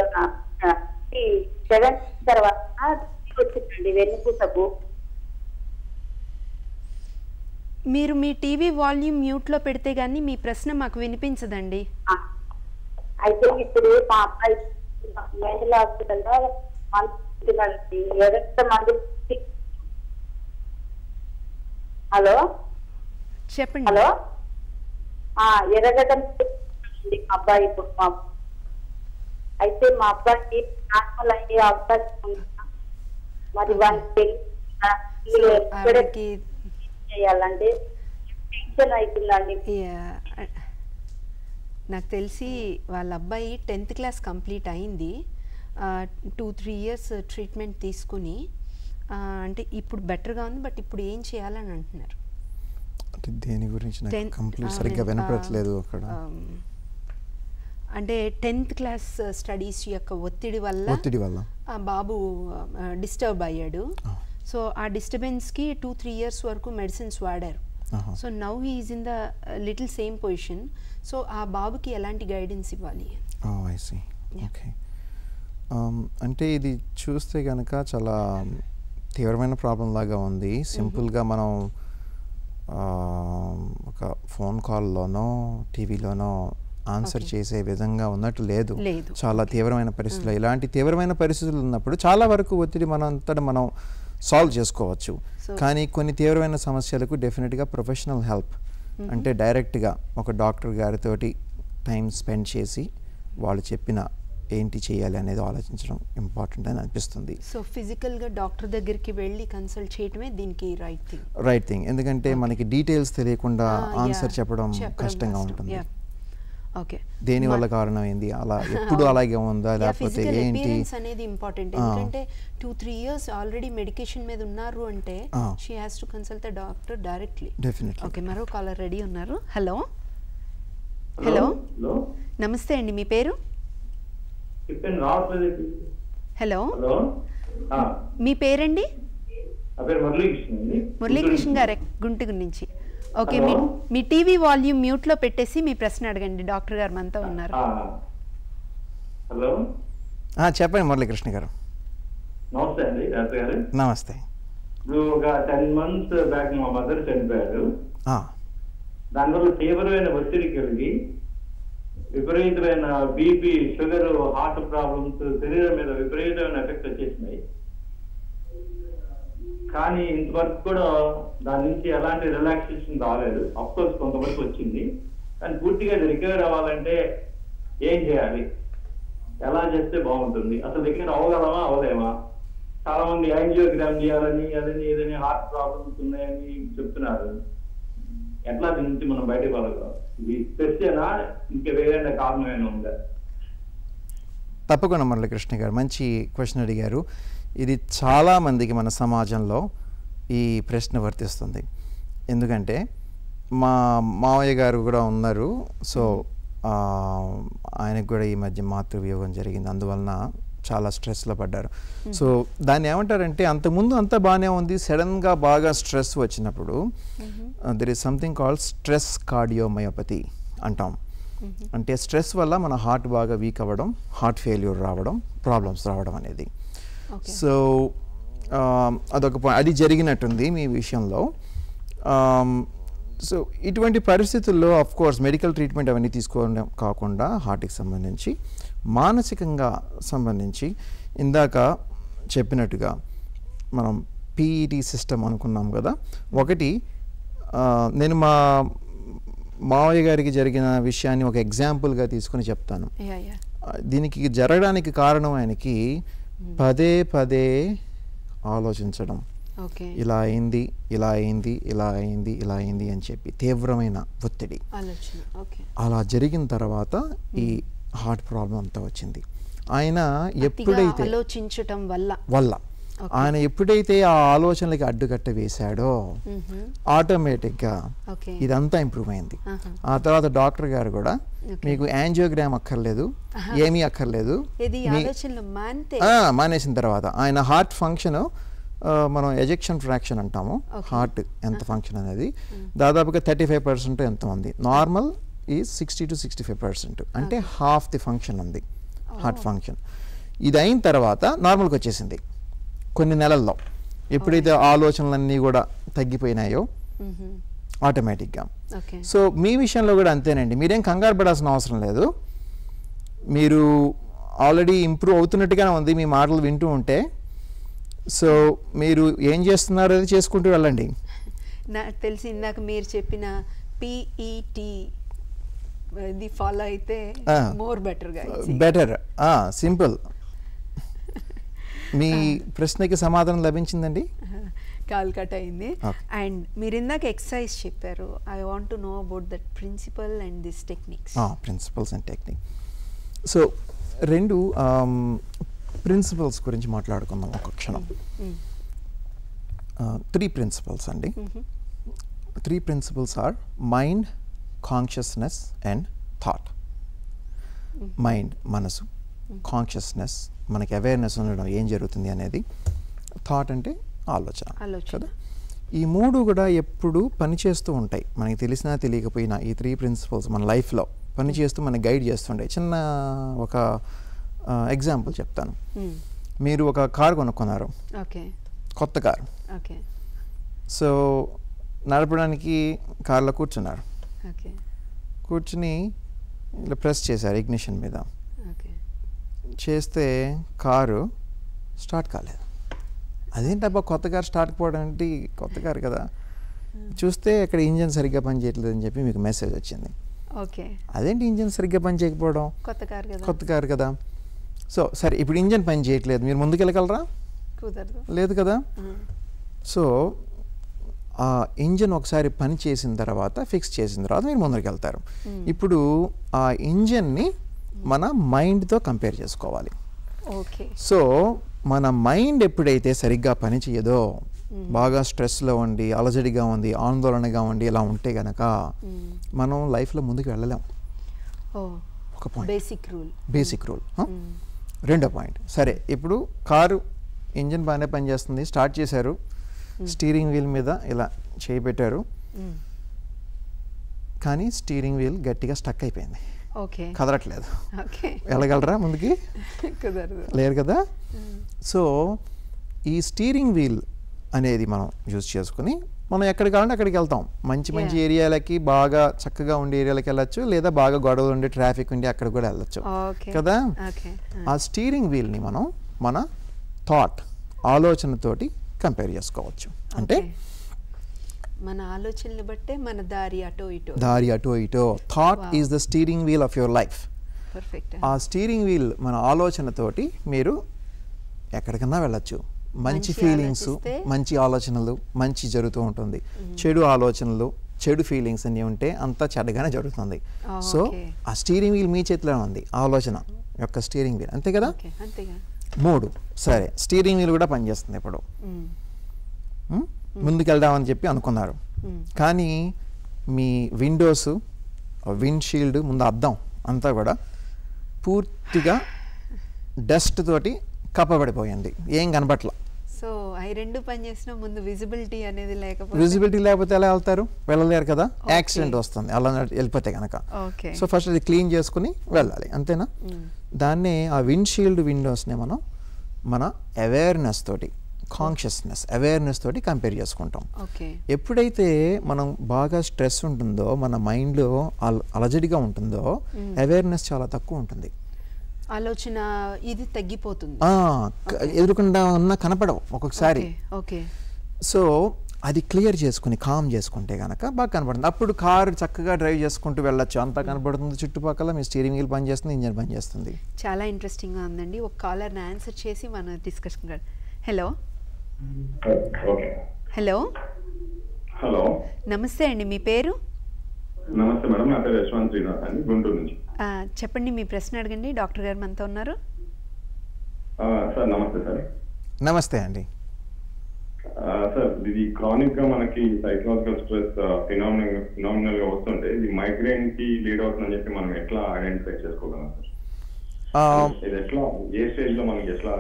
Speaker 14: సెవెంత్ తర్వాత వచ్చిందండి వెన్నుపూసకు
Speaker 1: మీరు మీ టీవీ వాల్యూమ్ మ్యూట్లో పెడితే కానీ మీ ప్రశ్న మాకు వినిపించదండి
Speaker 14: అయితే ఇప్పుడు మా అబ్బాయి మెంటల్ హాస్పిటల్లో మంది ఎవరెంత మంది హలో
Speaker 1: చెప్పండి
Speaker 14: హలో ఆ, ఎర్రగడ్డ మా అబ్బాయి ఇప్పుడు మా అయితే మా అబ్బాయికి నార్మల్ అయ్యే అవకాశం ఉందా మరి వాళ్ళకి ఎక్కడే చేయాలంటే టెన్షన్ అవుతుందండి
Speaker 1: యా, నాకు తెలిసి వాళ్ళ అబ్బాయి టెన్త్ క్లాస్ కంప్లీట్ అయింది టూ త్రీ ఇయర్స్ ట్రీట్మెంట్ తీసుకుని ఆ, అంటే ఇప్పుడు బెటర్గా ఉంది బట్ ఇప్పుడు ఏం చేయాలని అంటున్నారు
Speaker 11: అంటే దేని గురించి నాకు
Speaker 1: Tenth-
Speaker 11: కంప్లీట్
Speaker 1: I
Speaker 11: సరిగ్గా
Speaker 1: mean,
Speaker 11: వినపడట్లేదు
Speaker 1: uh,
Speaker 11: అక్కడ
Speaker 1: um, అంటే టెన్త్ క్లాస్ స్టడీస్ యొక్క ఒత్తిడి వల్ల
Speaker 11: ఒత్తిడి వల్ల.
Speaker 1: ఆ బాబు డిస్టర్బ్ అయ్యాడు సో ఆ డిస్టర్బెన్స్కి టూ త్రీ ఇయర్స్ వరకు మెడిసిన్స్ వాడారు
Speaker 11: ఆహా.
Speaker 1: So now is in the little same position so ఆ బాబుకి ఎలాంటి గైడెన్స్ ఇవ్వాలి
Speaker 11: ఐ సీ ఓకే అంటే ఇది చూస్తే కనుక చాలా తీవ్రమైన ప్రాబ్లం లాగా ఉంది సింపుల్గా మనం ఆ, ఒక ఫోన్ కాల్లోనో టీవీలోనో ఆన్సర్ చేసే విధంగా ఉన్నట్టు లేదు
Speaker 1: లేదు.
Speaker 11: చాలా తీవ్రమైన పరిస్థితులు ఇలాంటి తీవ్రమైన పరిస్థితులు ఉన్నప్పుడు చాలా వరకు ఒత్తిడి మనం అంతటా మనం సాల్వ్ చేసుకోవచ్చు
Speaker 1: So-
Speaker 11: కానీ కొన్ని తీవ్రమైన సమస్యలకు డెఫినెట్గా ప్రొఫెషనల్ హెల్ప్
Speaker 1: Mhm.
Speaker 11: అంటే డైరెక్ట్గా ఒక డాక్టర్ గారితోటి టైం స్పెండ్ చేసి వాళ్ళు చెప్పిన ఏంటి చేయాలి అనేది ఆలోచించడం ఇంపార్టెంట్ అని అనిపిస్తుంది
Speaker 1: సో ఫిజికల్గా డాక్టర్ దగ్గరికి వెళ్ళి కన్సల్ట్ చేయటమే దీనికి రైట్ థింగ్
Speaker 11: రైట్ థింగ్ ఎందుకంటే మనకి డీటెయిల్స్ తెలియకుండా ఆన్సర్ చెప్పడం కష్టంగా ఉంటుంది
Speaker 1: ఓకే
Speaker 11: దేని వల్ల కారణం ఏంది అలా ఎప్పుడు అలాగే ఉందా లేకపోతే
Speaker 1: ఫిజికల్
Speaker 11: ఏంటి
Speaker 1: అపియరెన్స్ అనేది ఇంపార్టెంట్
Speaker 11: ఆ.
Speaker 1: ఎందుకంటే two three years already medication మీద ఉన్నారు అంటే
Speaker 11: ఆ.
Speaker 1: She has to consult the doctor directly
Speaker 11: Definitely.
Speaker 1: Okay మరో కాలర్ రెడీ ఉన్నారు హలో హలో నమస్తే అండి మీ పేరు
Speaker 15: చెప్పాను రావట్లేదు
Speaker 1: హలో
Speaker 15: హలో ఆ,
Speaker 1: మీ పేరండి
Speaker 15: నా పేరు మురళీకృష్ణ అండి
Speaker 1: మురళీకృష్ణ గారు గుంటూరు నుంచి ఓకే మీ మీ టీవీ వాల్యూమ్ మ్యూట్లో పెట్టేసి మీ ప్రశ్న అడగండి డాక్టర్ గారు మనతో ఉన్నారు
Speaker 15: ఆ, హలో
Speaker 11: ఆ, చెప్పండి మురళీకృష్ణ గారు
Speaker 15: నమస్తే అండి డాక్టర్ గారు
Speaker 11: నమస్తే
Speaker 15: ఇప్పుడు ఒక టెన్ మంత్స్ బ్యాక్ మా మదర్ చనిపోయారు
Speaker 11: ఆ,
Speaker 15: దానివల్ల తీవ్రమైన ఒత్తిడి కలిగి విపరీతమైన బీపీ షుగర్ హార్ట్ ప్రాబ్లమ్స్ శరీరం మీద విపరీతమైన ఎఫెక్ట్ వచ్చేసినాయి కానీ ఇంతవరకు కూడా దాని నుంచి ఎలాంటి రిలాక్సేషన్ రాలేదు కోర్స్ కొంతవరకు వచ్చింది కానీ పూర్తిగా రికవర్ అవ్వాలంటే ఏం చేయాలి ఎలా చేస్తే బాగుంటుంది అసలు రికవర్ అవ్వగలమా అవలేమా చాలా మంది యాంజియోగ్రామ్ చేయాలని అదని ఇదని హార్ట్ ప్రాబ్లమ్స్ ఉన్నాయని చెప్తున్నారు ఎట్లా దీని నుంచి మనం బయటకు పడగలం ఇది స్ట్రెస్సేనా ఇంకా వేరే కారణం ఏమైనా ఉందా
Speaker 11: తప్పకుండా మురళీకృష్ణ గారు మంచి క్వశ్చన్ అడిగారు ఇది చాలా మందికి మన సమాజంలో ఈ ప్రశ్న వర్తిస్తుంది ఎందుకంటే మా మావయ్య గారు కూడా ఉన్నారు సో ఆ, ఆయనకు కూడా ఈ మధ్య మాతృవియోగం జరిగింది అందువలన చాలా స్ట్రెస్లో పడ్డారు సో దాన్ని ఏమంటారంటే అంతకుముందు అంతా బాగానే ఉంది సడన్గా బాగా స్ట్రెస్ వచ్చినప్పుడు there is something called stress cardiomyopathy అంటాం అంటే స్ట్రెస్ వల్ల మన హార్ట్ బాగా వీక్ అవ్వడం హార్ట్ ఫెయిల్యూర్ రావడం ప్రాబ్లమ్స్ రావడం అనేది సో అదొక point. అది జరిగినట్టుంది మీ విషయంలో సో ఇటువంటి పరిస్థితుల్లో ఆఫ్ కోర్స్ మెడికల్ ట్రీట్మెంట్ అవన్నీ తీసుకోవడం కాకుండా హార్ట్కి సంబంధించి మానసికంగా సంబంధించి ఇందాక చెప్పినట్టుగా మనం పీఈటీ సిస్టమ్ అనుకున్నాం కదా ఒకటి ఆ, నేను మా మావయ్య గారికి జరిగిన విషయాన్ని ఒక ఎగ్జాంపుల్గా తీసుకుని చెప్తాను
Speaker 1: యా యా
Speaker 11: ఆ, దీనికి జరగడానికి కారణం ఆయనకి పదే పదే ఆలోచించడం
Speaker 1: ఓకే
Speaker 11: ఇలా అయింది ఇలా అయింది ఇలా అయింది ఇలా అయింది అని చెప్పి తీవ్రమైన ఒత్తిడి
Speaker 1: ఆలోచన ఓకే
Speaker 11: అలా జరిగిన తర్వాత ఈ హార్ట్ ప్రాబ్లం అంతా వచ్చింది ఆయన
Speaker 1: అతిగా
Speaker 11: ఎప్పుడైతే
Speaker 1: ఆలోచించటం వల్ల
Speaker 11: వల్ల
Speaker 1: Okay.
Speaker 11: ఆయన ఎప్పుడైతే ఆ ఆలోచనలకి అడ్డుకట్ట వేశాడో
Speaker 1: మ్మ్.
Speaker 11: ఆటోమేటిక్గా
Speaker 1: Okay.
Speaker 11: ఇదంతా ఇంప్రూవ్ అయింది
Speaker 1: ఆహా.
Speaker 11: ఆ తర్వాత డాక్టర్ గారు కూడా
Speaker 1: Okay.
Speaker 11: మీకు యాంజియోగ్రామ్ అక్కర్లేదు
Speaker 1: ఆహా.
Speaker 11: ఏమీ అక్కర్లేదు
Speaker 1: ఇది
Speaker 11: మీ-
Speaker 1: ఆలోచనలు మాంతే
Speaker 11: ఆ, మానేసిన తర్వాత ఆయన హార్ట్ ఫంక్షన్ మనం ఎజెక్షన్ ఫ్రాక్షన్ అంటాము హార్ట్ ఎంత ఫంక్షన్ అనేది దాదాపుగా థర్టీ ఫైవ్ పర్సెంట్ ఎంత ఉంది నార్మల్ ఈ sixty to sixty five percent అంటే హాఫ్ ది ఫంక్షన్ ఉంది హార్ట్ ఫంక్షన్ ఇది అయిన తర్వాత నార్మల్కి వచ్చేసింది కొన్ని నెలల్లో ఎప్పుడైతే ఆలోచనలన్నీ కూడా తగ్గిపోయినాయో
Speaker 1: మ్మ్.
Speaker 11: ఆటోమేటిక్గా
Speaker 1: ఓకే
Speaker 11: సో మీ విషయంలో కూడా అంతేనండి మీరేం కంగారు పడాల్సిన అవసరం లేదు మీరు ఆల్రెడీ ఇంప్రూవ్ అవుతున్నట్టుగానే ఉంది మీ మాటలు వింటూ ఉంటే సో మీరు ఏం చేస్తున్నారో అది చేసుకుంటూ వెళ్ళండి
Speaker 1: నాకు తెలిసి ఇందాక మీరు చెప్పిన పిఈటి ఇది ఫాలో అయితే
Speaker 11: ఆ.
Speaker 1: మోర్ బెటర్గా
Speaker 11: బెటర్ సింపుల్ మీ ప్రశ్నకి సమాధానం లభించిందండి
Speaker 1: కాల్ కట్ అయింది
Speaker 11: Okay.
Speaker 1: అండ్ మీరు ఇందాక ఎక్సర్సైజ్ చెప్పారు I want to know about that principle and this techniques
Speaker 11: principles and technique so రెండు ప్రిన్సిపల్స్ గురించి మాట్లాడుకుందాం ఒక క్షణం త్రీ ప్రిన్సిపల్స్ అండి three principles are mind consciousness and thought mind మనసు కాన్షియస్నెస్ మనకి అవేర్నెస్ ఉండడం ఏం జరుగుతుంది అనేది థాట్ అంటే ఆలోచన
Speaker 1: ఆలోచన
Speaker 11: కదా ఈ మూడు కూడా ఎప్పుడు పనిచేస్తూ ఉంటాయి మనకి తెలిసినా తెలియకపోయినా ఈ త్రీ ప్రిన్సిపల్స్ మన లైఫ్లో పనిచేస్తూ మనకి గైడ్ చేస్తుంటాయి చిన్న ఒక ఎగ్జాంపుల్ చెప్తాను మీరు ఒక కార్ కొనుక్కున్నారు
Speaker 1: ఓకే
Speaker 11: కొత్త కారు
Speaker 1: ఓకే
Speaker 11: సో నడపడానికి కార్లో కూర్చున్నారు
Speaker 1: ఓకే
Speaker 11: కూర్చుని ఇలా ప్రెస్ చేశారు ఇగ్నిషన్ మీద
Speaker 1: ఓకే
Speaker 11: చేస్తే కారు స్టార్ట్ కాలేదు అదేంటబ్బా కొత్త కారు స్టార్ట్ పోవడం ఏంటి కొత్త కారు కదా చూస్తే ఇక్కడ ఇంజన్ సరిగ్గా పని చేయట్లేదు అని చెప్పి మీకు మెసేజ్ వచ్చింది
Speaker 1: ఓకే
Speaker 11: అదేంటి ఇంజన్ సరిగ్గా పని చేయకపోవడం
Speaker 1: కొత్త కార్ కదా
Speaker 11: కొత్త కారు కదా సో సరే ఇప్పుడు ఇంజన్ పని చేయట్లేదు మీరు ముందుకు వెళ్ళగలరా
Speaker 1: కుదరదు
Speaker 11: లేదు కదా
Speaker 1: ఆ.
Speaker 11: సో ఆ ఇంజన్ ఒకసారి పని చేసిన తర్వాత ఫిక్స్ చేసిన తర్వాత మీరు ముందరికి వెళ్తారు ఇప్పుడు ఆ ఇంజన్ని మన మైండ్తో కంపేర్ చేసుకోవాలి
Speaker 1: ఓకే
Speaker 11: సో మన మైండ్ ఎప్పుడైతే సరిగ్గా పని చేయదో బాగా స్ట్రెస్లో ఉండి అలజడిగా ఉంది ఆందోళనగా ఉండి ఇలా ఉంటే గనక మనం లైఫ్లో ముందుకు వెళ్ళలేం
Speaker 1: ఓ
Speaker 11: ఒక point
Speaker 1: basic rule
Speaker 11: basic rule రెండో పాయింట్ సరే ఇప్పుడు కారు ఇంజిన్ బాగానే పనిచేస్తుంది స్టార్ట్ చేశారు స్టీరింగ్ వీల్ మీద ఇలా చేయి పెట్టారు కానీ స్టీరింగ్ వీల్ గట్టిగా స్టక్ అయిపోయింది
Speaker 1: ఓకే
Speaker 11: కదలట్లేదు
Speaker 1: ఓకే
Speaker 11: వెళ్ళగలరా ముందుకి
Speaker 1: కుదరదు
Speaker 11: లేరు కదా సో ఈ స్టీరింగ్ వీల్ అనేది మనం యూజ్ చేసుకుని మనం ఎక్కడికి కావాలంటే అక్కడికి వెళ్తాం మంచి మంచి
Speaker 1: Yeah.
Speaker 11: ఏరియాలకి బాగా చక్కగా ఉండే ఏరియాలకి వెళ్ళొచ్చు లేదా బాగా గొడవలు ఉండే ట్రాఫిక్ ఉండి అక్కడ కూడా వెళ్ళొచ్చు
Speaker 1: ఓకే
Speaker 11: కదా
Speaker 1: ఓకే
Speaker 11: ఆ స్టీరింగ్ వీల్ని మనం మన థాట్ ఆలోచనతోటి కంపేర్ చేసుకోవచ్చు అంటే
Speaker 1: మన ఆలోచనలు బట్టే మన దారి అటో ఇటో
Speaker 11: దారి అటో ఇటో thought
Speaker 1: Wow.
Speaker 11: Is the steering wheel of your life
Speaker 1: perfect
Speaker 11: ఆ స్టీరింగ్ వీల్ మన ఆలోచనతోటి మీరు ఎక్కడికన్నా వెళ్ళొచ్చు మంచి
Speaker 1: మంచి
Speaker 11: ఫీలింగ్స్
Speaker 1: ఆలోచిస్తే?
Speaker 11: మంచి ఆలోచనలు మంచి జరుగుతూ ఉంటుంది చెడు ఆలోచనలు చెడు ఫీలింగ్స్ అన్నీ ఉంటే అంతా చెడ్డగానే జరుగుతుంది
Speaker 1: Oh,
Speaker 11: సో
Speaker 1: okay.
Speaker 11: ఆ స్టీరింగ్ వీల్ మీ చేతిలో ఉంది ఆలోచన యొక్క స్టీరింగ్ వీల్ అంతే కదా
Speaker 1: ఓకే అంతేగా
Speaker 11: మూడు సరే స్టీరింగ్ వీల్ కూడా పనిచేస్తుంది ఇప్పుడు
Speaker 1: మ్మ్.
Speaker 11: మ్? ముందుకెళ్దామని చెప్పి అనుకున్నారు
Speaker 1: మ్మ్.
Speaker 11: కానీ మీ విండోస్ విండ్ షీల్డ్ ముందు అద్దం అంతా కూడా పూర్తిగా డస్ట్ తోటి కప్పబడిపోయింది ఏం కనబట్ల
Speaker 1: సో అవి రెండు పని చేసిన ముందు విజిబిలిటీ అనేది లేకపోతే
Speaker 11: విజిబిలిటీ లేకపోతే ఎలా వెళ్తారు వెళ్ళలేరు కదా
Speaker 1: Okay.
Speaker 11: యాక్సిడెంట్ వస్తుంది అలా వెళ్ళిపోతే కనుక
Speaker 1: ఓకే
Speaker 11: సో ఫస్ట్ అది క్లీన్ చేసుకుని వెళ్ళాలి అంతేనా దాన్నే ఆ విండ్ షీల్డ్ విండోస్ని మనం మన అవేర్నెస్ తోటి కాన్షియస్నెస్ అవేర్నెస్ తోటి కంపేర్ చేసుకుంటాం
Speaker 1: ఓకే
Speaker 11: ఎప్పుడైతే మనం బాగా స్ట్రెస్ ఉంటుందో మన మైండ్లో అల- అలజడిగా ఉంటుందో అవేర్నెస్ చాలా తక్కువ ఉంటుంది
Speaker 1: ఆలోచన ఇది తగ్గిపోతుంది
Speaker 11: ఆ, క- ఎదురుకుండా ఉన్న కనపడవు ఒక్కొక్కసారి
Speaker 1: ఓకే
Speaker 11: సో అది క్లియర్ చేసుకుని కామ్ చేసుకుంటే కనుక బాగా కనపడుతుంది అప్పుడు కారు చక్కగా డ్రైవ్ చేసుకుంటూ వెళ్ళొచ్చు అంతా కనపడుతుంది చుట్టుపక్కల మీ స్టీరింగ్ వీల్ పనిచేస్తుంది ఇంజన్ పనిచేస్తుంది
Speaker 1: చాలా ఇంట్రెస్టింగ్గా ఉందండి ఒక కాలర్ని ఆన్సర్ చేసి మనం discussion hello
Speaker 16: okay
Speaker 1: hello
Speaker 16: hello
Speaker 1: నమస్తే అండి మీ పేరు
Speaker 16: నమస్తే మేడం నా పేరు యశ్వంత్ శ్రీనాథ్ అండి గుంటూరు నుంచి
Speaker 1: ఆ, చెప్పండి మీ ప్రశ్న అడగండి డాక్టర్ గారు మనతో ఉన్నారు
Speaker 16: ఆ, సార్ నమస్తే సార్
Speaker 11: నమస్తే అండి
Speaker 16: ఆ, సార్ ఇది క్రానిక్ గా మనకి సైకలాజికల్ స్ట్రెస్ ఫినామినల్ ఫినామినల్ గా వస్తుంటే ఇది మైగ్రేన్ కి లీడ్ అవుతుందని చెప్పి మనం ఎట్లా ఐడెంటిఫై చేసుకోగలం సార్
Speaker 11: ఆ,
Speaker 16: ఇది ఎట్లా ఏ స్టేజ్ లో మనకి ఎట్లా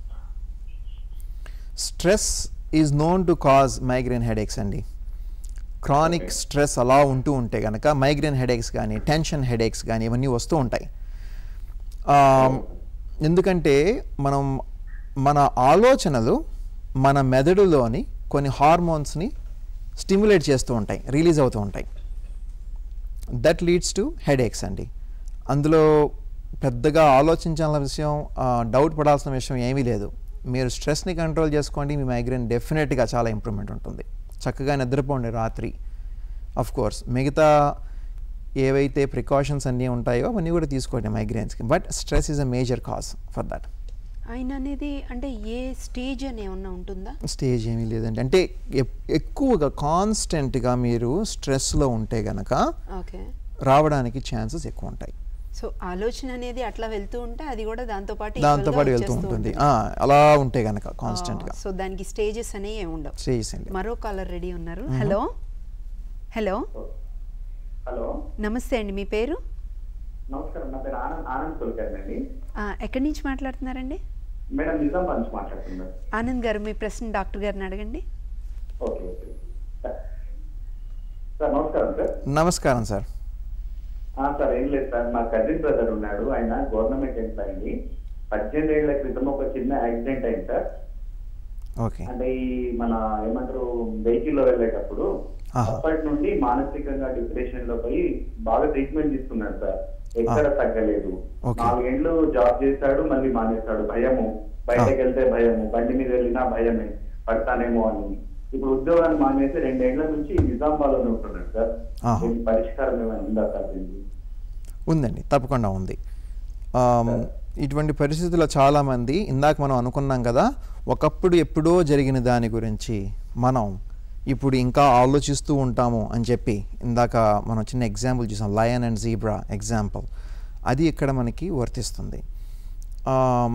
Speaker 11: stress is known to cause migraine headaches అండి క్రానిక్ స్ట్రెస్ అలా ఉంటూ ఉంటే కనుక మైగ్రేన్ హెడేక్స్ కానీ టెన్షన్ హెడేక్స్ కానీ ఇవన్నీ వస్తూ ఉంటాయి ఆ, ఎందుకంటే మనం మన ఆలోచనలు మన మెదడులోని కొన్ని హార్మోన్స్ని స్టిమ్యులేట్ చేస్తూ ఉంటాయి రిలీజ్ అవుతూ ఉంటాయి దట్ లీడ్స్ టు హెడేక్స్ అండి అందులో పెద్దగా ఆలోచించాల్సిన విషయం డౌట్ పడాల్సిన విషయం ఏమీ లేదు మీరు స్ట్రెస్ని కంట్రోల్ చేసుకోండి మీ మైగ్రేన్ డెఫినెట్గా చాలా ఇంప్రూవ్మెంట్ ఉంటుంది చక్కగా నిద్రపోండి రాత్రి అఫ్ కోర్స్ మిగతా ఏవైతే ప్రికాషన్స్ అన్నీ ఉంటాయో అవన్నీ కూడా తీసుకోండి మైగ్రేన్స్కి but stress is a major cause for that
Speaker 1: ఆయన అనేది అంటే ఏ స్టేజ్ అని ఏమన్నా ఉంటుందా
Speaker 11: స్టేజ్ ఏమీ లేదండి అంటే ఎప్- ఎక్కువగా కాన్స్టెంట్గా మీరు స్ట్రెస్లో ఉంటే గనక
Speaker 1: ఓకే
Speaker 11: రావడానికి ఛాన్సెస్ ఎక్కువ ఉంటాయి
Speaker 1: సో ఆలోచన అనేది అట్లా వెళ్తూ ఉంటే అది కూడా దాంతో పాటు
Speaker 11: దాంతో పాటు వెళ్తూ ఉంటుంది ఆ, అలా ఉంటే గనక కాన్స్టెంట్గా
Speaker 1: సో దానికి స్టేజెస్ అనేవి ఏమి ఉండవు
Speaker 11: స్టేజెస్ అండి
Speaker 1: మరో కాలర్ రెడీ ఉన్నారు
Speaker 11: మ్మ్.
Speaker 1: హలో హలో
Speaker 17: హలో
Speaker 1: నమస్తే అండి మీ పేరు
Speaker 17: నమస్కారం నా పేరు ఆనంద్ ఆనంద్ కుల్కర్ణి అండి
Speaker 1: ఆ, ఎక్కడి నుంచి మాట్లాడుతున్నారండి
Speaker 17: మేడం నిజామాబాద్ నుంచి మాట్లాడుతున్నారు
Speaker 1: ఆనంద్ గారు మీ ప్రశ్న డాక్టర్ గారిని అడగండి
Speaker 17: ఓకే ఓకే సార్ నమస్కారం సార్
Speaker 11: నమస్కారం సార్
Speaker 17: ఆ, సార్ ఏం లేదు సార్ మా కజిన్ బ్రదర్ ఉన్నాడు ఆయన గవర్నమెంట్ ఎంప్లాయ్ అండి పద్దెనిమిది ఏళ్ల క్రితం ఒక చిన్న యాక్సిడెంట్ అయింది సార్
Speaker 11: ఓకే
Speaker 17: అంటే ఈ మన ఏమంటారు వెహికల్ లో వెళ్ళేటప్పుడు
Speaker 11: ఆహా.
Speaker 17: అప్పటి నుండి మానసికంగా డిప్రెషన్ లో పోయి బాగా ట్రీట్మెంట్ తీసుకున్నాడు సార్ ఎక్కడ తగ్గలేదు
Speaker 11: ఓకే.
Speaker 17: నాలుగేళ్లు జాబ్ చేశాడు మళ్ళీ మానేశాడు భయము బయటకు వెళ్తే భయము బండి మీద వెళ్ళినా భయమే పడతానేమో అని ఇప్పుడు ఉద్యోగాన్ని మానేసి రెండేళ్ల నుంచి నిజామాబాద్ లో ఉంటున్నాడు సార్
Speaker 11: ఆహా.
Speaker 17: దీనికి పరిష్కారం ఏమైనా ఉందా సార్ దీనికి
Speaker 11: ఉందండి తప్పకుండా ఉంది ఆమ్, ఇటువంటి పరిస్థితుల్లో చాలామంది ఇందాక మనం అనుకున్నాం కదా ఒకప్పుడు ఎప్పుడో జరిగిన దాని గురించి మనం ఇప్పుడు ఇంకా ఆలోచిస్తూ ఉంటాము అని చెప్పి ఇందాక మనం చిన్న ఎగ్జాంపుల్ చూసాం లయన్ అండ్ జీబ్రా ఎగ్జాంపుల్ అది ఇక్కడ మనకి వర్తిస్తుంది ఆమ్,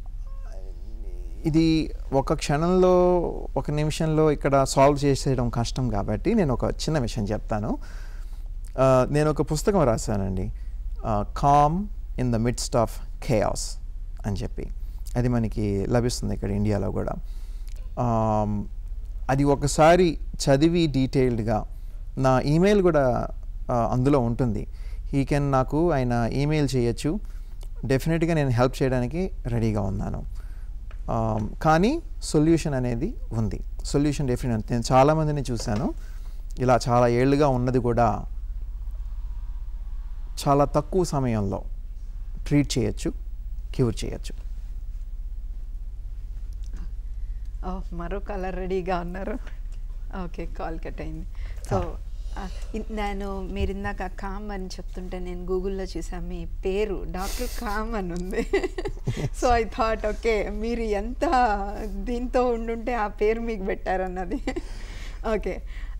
Speaker 11: ఇది ఒక క్షణంలో ఒక నిమిషంలో ఇక్కడ సాల్వ్ చేసేయడం కష్టం కాబట్టి నేను ఒక చిన్న విషయం చెప్తాను ఆ, నేను ఒక పుస్తకం రాశానండి calm in the midst of chaos అని చెప్పి అది మనకి లభిస్తుంది ఇక్కడ ఇండియాలో కూడా ఆమ్, అది ఒకసారి చదివి డీటెయిల్డ్గా నా ఈమెయిల్ కూడా ఆ, అందులో ఉంటుంది ఈ కెన్ నాకు ఆయన ఈమెయిల్ చేయొచ్చు డెఫినెట్గా నేను హెల్ప్ చేయడానికి రెడీగా ఉన్నాను ఆమ్, కానీ సొల్యూషన్ అనేది ఉంది సొల్యూషన్ డెఫినెట్ నేను చాలామందిని చూశాను ఇలా చాలా ఏళ్ళుగా ఉన్నది కూడా చాలా తక్కువ సమయంలో ట్రీట్ చేయొచ్చు క్యూర్ చేయొచ్చు
Speaker 1: ఓ, మరో కాలర్ రెడీగా ఉన్నారు ఓకే కాల్ కట్ అయింది సో ఆ, ఇన్- నేను మీరు ఇందాక కామ్ అని చెప్తుంటే నేను గూగుల్లో చూసాను మీ పేరు డాక్టర్ కామ్ అని ఉంది సో ఐ థాట్ ఓకే మీరు ఎంత దీంతో ఉండుంటే ఆ పేరు మీకు పెట్టారన్నది ఓకే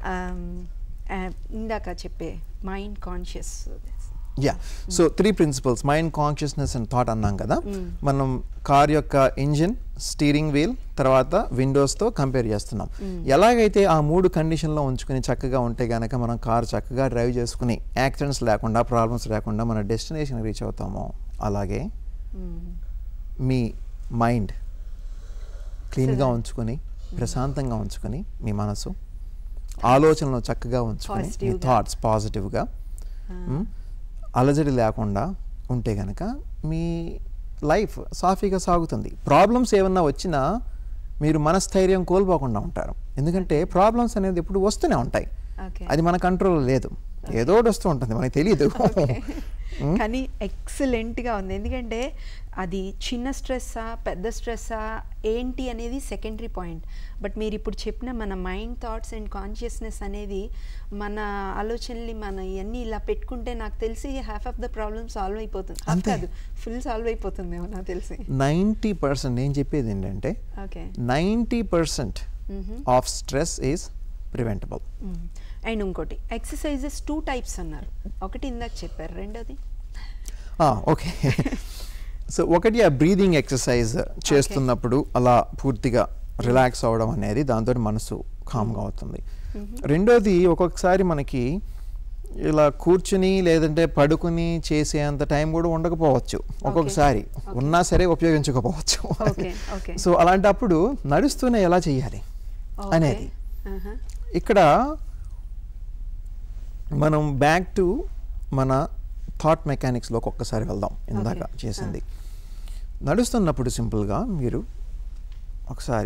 Speaker 1: ఇందాక చెప్పే mind conscious
Speaker 11: yeah so three principles mind consciousness and thought అన్నాం కదా
Speaker 1: Mm.
Speaker 11: మనం కార్ యొక్క ఇంజిన్ స్టీరింగ్ వీల్ తర్వాత విండోస్తో కంపేర్ చేస్తున్నాం
Speaker 1: Mm.
Speaker 11: ఎలాగైతే ఆ మూడు కండిషన్లో ఉంచుకుని చక్కగా ఉంటే గనక మనం కార్ చక్కగా డ్రైవ్ చేసుకుని యాక్సిడెంట్స్ లేకుండా ప్రాబ్లమ్స్ లేకుండా మన డెస్టినేషన్ రీచ్ అవుతామో అలాగే మీ మైండ్ క్లీన్గా ఉంచుకొని ప్రశాంతంగా ఉంచుకొని మీ మనసు ఆలోచనలు చక్కగా ఉంచుకొని మీ
Speaker 1: Positive గా.
Speaker 11: థాట్స్ పాజిటివ్గా అలజడి లేకుండా ఉంటే కనుక మీ లైఫ్ సాఫీగా సాగుతుంది ప్రాబ్లమ్స్ ఏమన్నా వచ్చినా మీరు మనస్థైర్యం కోల్పోకుండా ఉంటారు ఎందుకంటే ప్రాబ్లమ్స్ అనేది ఎప్పుడు వస్తూనే ఉంటాయి
Speaker 1: Okay.
Speaker 11: అది మన కంట్రోల్ లేదు ఏదో ఒకటి వస్తూ ఉంటుంది మనకి తెలియదు
Speaker 1: కానీ ఎక్సలెంట్గా ఉంది ఎందుకంటే అది చిన్న స్ట్రెస్సా పెద్ద స్ట్రెస్సా ఏంటి అనేది సెకండరీ పాయింట్ బట్ మీరు ఇప్పుడు చెప్పిన మన మైండ్ థాట్స్ అండ్ కాన్షియస్నెస్ అనేది మన ఆలోచనలు మన ఇవన్నీ ఇలా పెట్టుకుంటే నాకు తెలిసి half of the problem solve అయిపోతుంది half
Speaker 11: అంతే.
Speaker 1: కాదు ఫుల్ సాల్వ్ అయిపోతుందేమో నాకు తెలిసి
Speaker 11: నైంటీ పర్సెంట్ నేను చెప్పేది ఏంటంటే
Speaker 1: okay
Speaker 11: ninety percent
Speaker 1: Mhm.
Speaker 11: Of stress is preventable
Speaker 1: and ఇంకోటి ఎక్సర్సైజెస్ టూ టైప్స్ అన్నారు ఒకటి ఇందాక చెప్పారు రెండోది
Speaker 11: ఓకే సో ఒకటి ఆ బ్రీదింగ్ ఎక్సర్సైజ్ చేస్తున్నప్పుడు అలా పూర్తిగా రిలాక్స్ అవ్వడం అనేది దాంతో మనసు కామ్గా అవుతుంది రెండోది ఒక్కొక్కసారి మనకి ఇలా కూర్చుని లేదంటే పడుకుని చేసేంత టైం కూడా ఉండకపోవచ్చు ఒక్కొక్కసారి ఉన్నా సరే ఉపయోగించకపోవచ్చు
Speaker 1: ఓకే ఓకే
Speaker 11: సో అలాంటప్పుడు నడుస్తూనే ఎలా చేయాలి అనేది ఇక్కడ మనం బ్యాక్ టు మన థాట్ మెకానిక్స్లోకి ఒక్కసారి వెళ్దాం ఇందాక
Speaker 1: Okay.
Speaker 11: చేసింది నడుస్తున్నప్పుడు సింపుల్గా మీరు ఒకసారి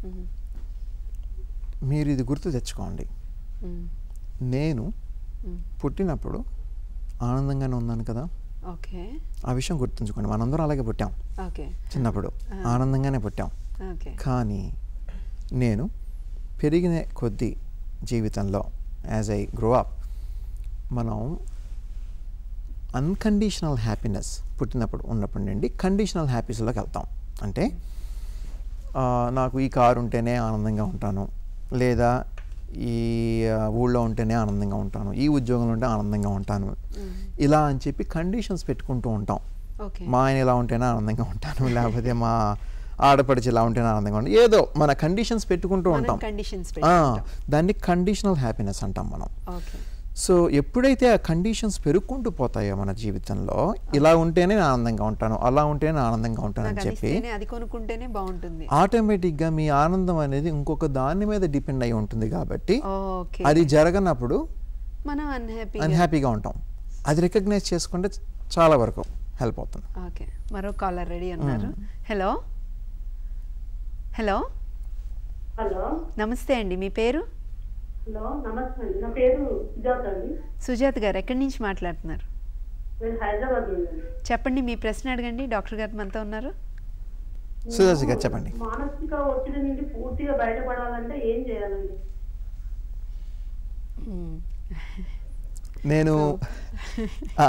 Speaker 11: మీరు ఇది గుర్తు తెచ్చుకోండి నేను పుట్టినప్పుడు ఆనందంగానే ఉన్నాను కదా
Speaker 1: ఓకే
Speaker 11: ఆ విషయం గుర్తుంచుకోండి మనందరం అలాగే పుట్టాం
Speaker 1: ఓకే
Speaker 11: చిన్నప్పుడు
Speaker 1: ఆ.
Speaker 11: ఆనందంగానే పుట్టాం
Speaker 1: ఓకే
Speaker 11: కానీ నేను పెరిగిన కొద్ది జీవితంలో యాజ్ ఐ గ్రో అప్ మనం అన్కండిషనల్ హ్యాపీనెస్ పుట్టినప్పుడు ఉన్నప్పటి నుండి కండిషనల్ హ్యాపీస్లోకి వెళ్తాం అంటే ఆ, నాకు ఈ కారు ఉంటేనే ఆనందంగా ఉంటాను లేదా ఈ ఆ, ఊళ్ళో ఉంటేనే ఆనందంగా ఉంటాను ఈ ఉద్యోగంలో ఉంటే ఆనందంగా ఉంటాను ఇలా అని చెప్పి కండిషన్స్ పెట్టుకుంటూ ఉంటాం
Speaker 1: ఓకే
Speaker 11: మా ఆయన ఇలా ఉంటేనే ఆనందంగా ఉంటాను లేకపోతే మా ఆడపడిచి ఇలా ఉంటేనే ఆనందంగా ఉంటాను ఏదో మన కండిషన్స్ పెట్టుకుంటూ
Speaker 1: మనం
Speaker 11: ఉంటాం
Speaker 1: conditions
Speaker 11: ఆ,
Speaker 1: పెట్టుకుంటాం.
Speaker 11: దాన్ని కండిషనల్ హ్యాపీనెస్ అంటాం మనం
Speaker 1: ఓకే
Speaker 11: సో ఎప్పుడైతే ఆ కండిషన్స్ పెరుగుకుంటూ పోతాయో మన జీవితంలో ఇలా ఉంటేనే నేను ఆనందంగా ఉంటాను అలా ఉంటేనే నేను ఆనందంగా ఉంటానని
Speaker 1: నాకు అది
Speaker 11: చెప్పి
Speaker 1: ఇస్తేనే అది కొనుక్కుంటేనే బాగుంటుంది
Speaker 11: ఆటోమేటిక్గా మీ ఆనందం అనేది ఇంకొక దాని మీద డిపెండ్ అయి ఉంటుంది కాబట్టి
Speaker 1: ఓకే
Speaker 11: అది జరగనప్పుడు
Speaker 1: మనం అన్హ్యాపీ
Speaker 11: అన్హ్యాపీగా ఉంటాం అది రికగ్నైజ్ చేసుకుంటే చాలా వరకు హెల్ప్ అవుతుంది
Speaker 1: ఓకే మరో కాలర్ రెడీ ఉన్నారు హలో హలో
Speaker 18: హలో
Speaker 1: నమస్తే అండి మీ పేరు
Speaker 18: హలో నమస్తే అండి నా పేరు సుజాత అండి
Speaker 1: సుజాత గారు ఎక్కడి నుంచి మాట్లాడుతున్నారు
Speaker 18: నేను హైదరాబాద్ నుండి
Speaker 1: చెప్పండి మీ ప్రశ్న అడగండి డాక్టర్ గారు మనతో ఉన్నారు
Speaker 11: సుజాత గారు చెప్పండి
Speaker 18: మానసిక ఒత్తిడి నుండి పూర్తిగా బయటపడాలంటే ఏం చేయాలండి
Speaker 11: నేను ఆ,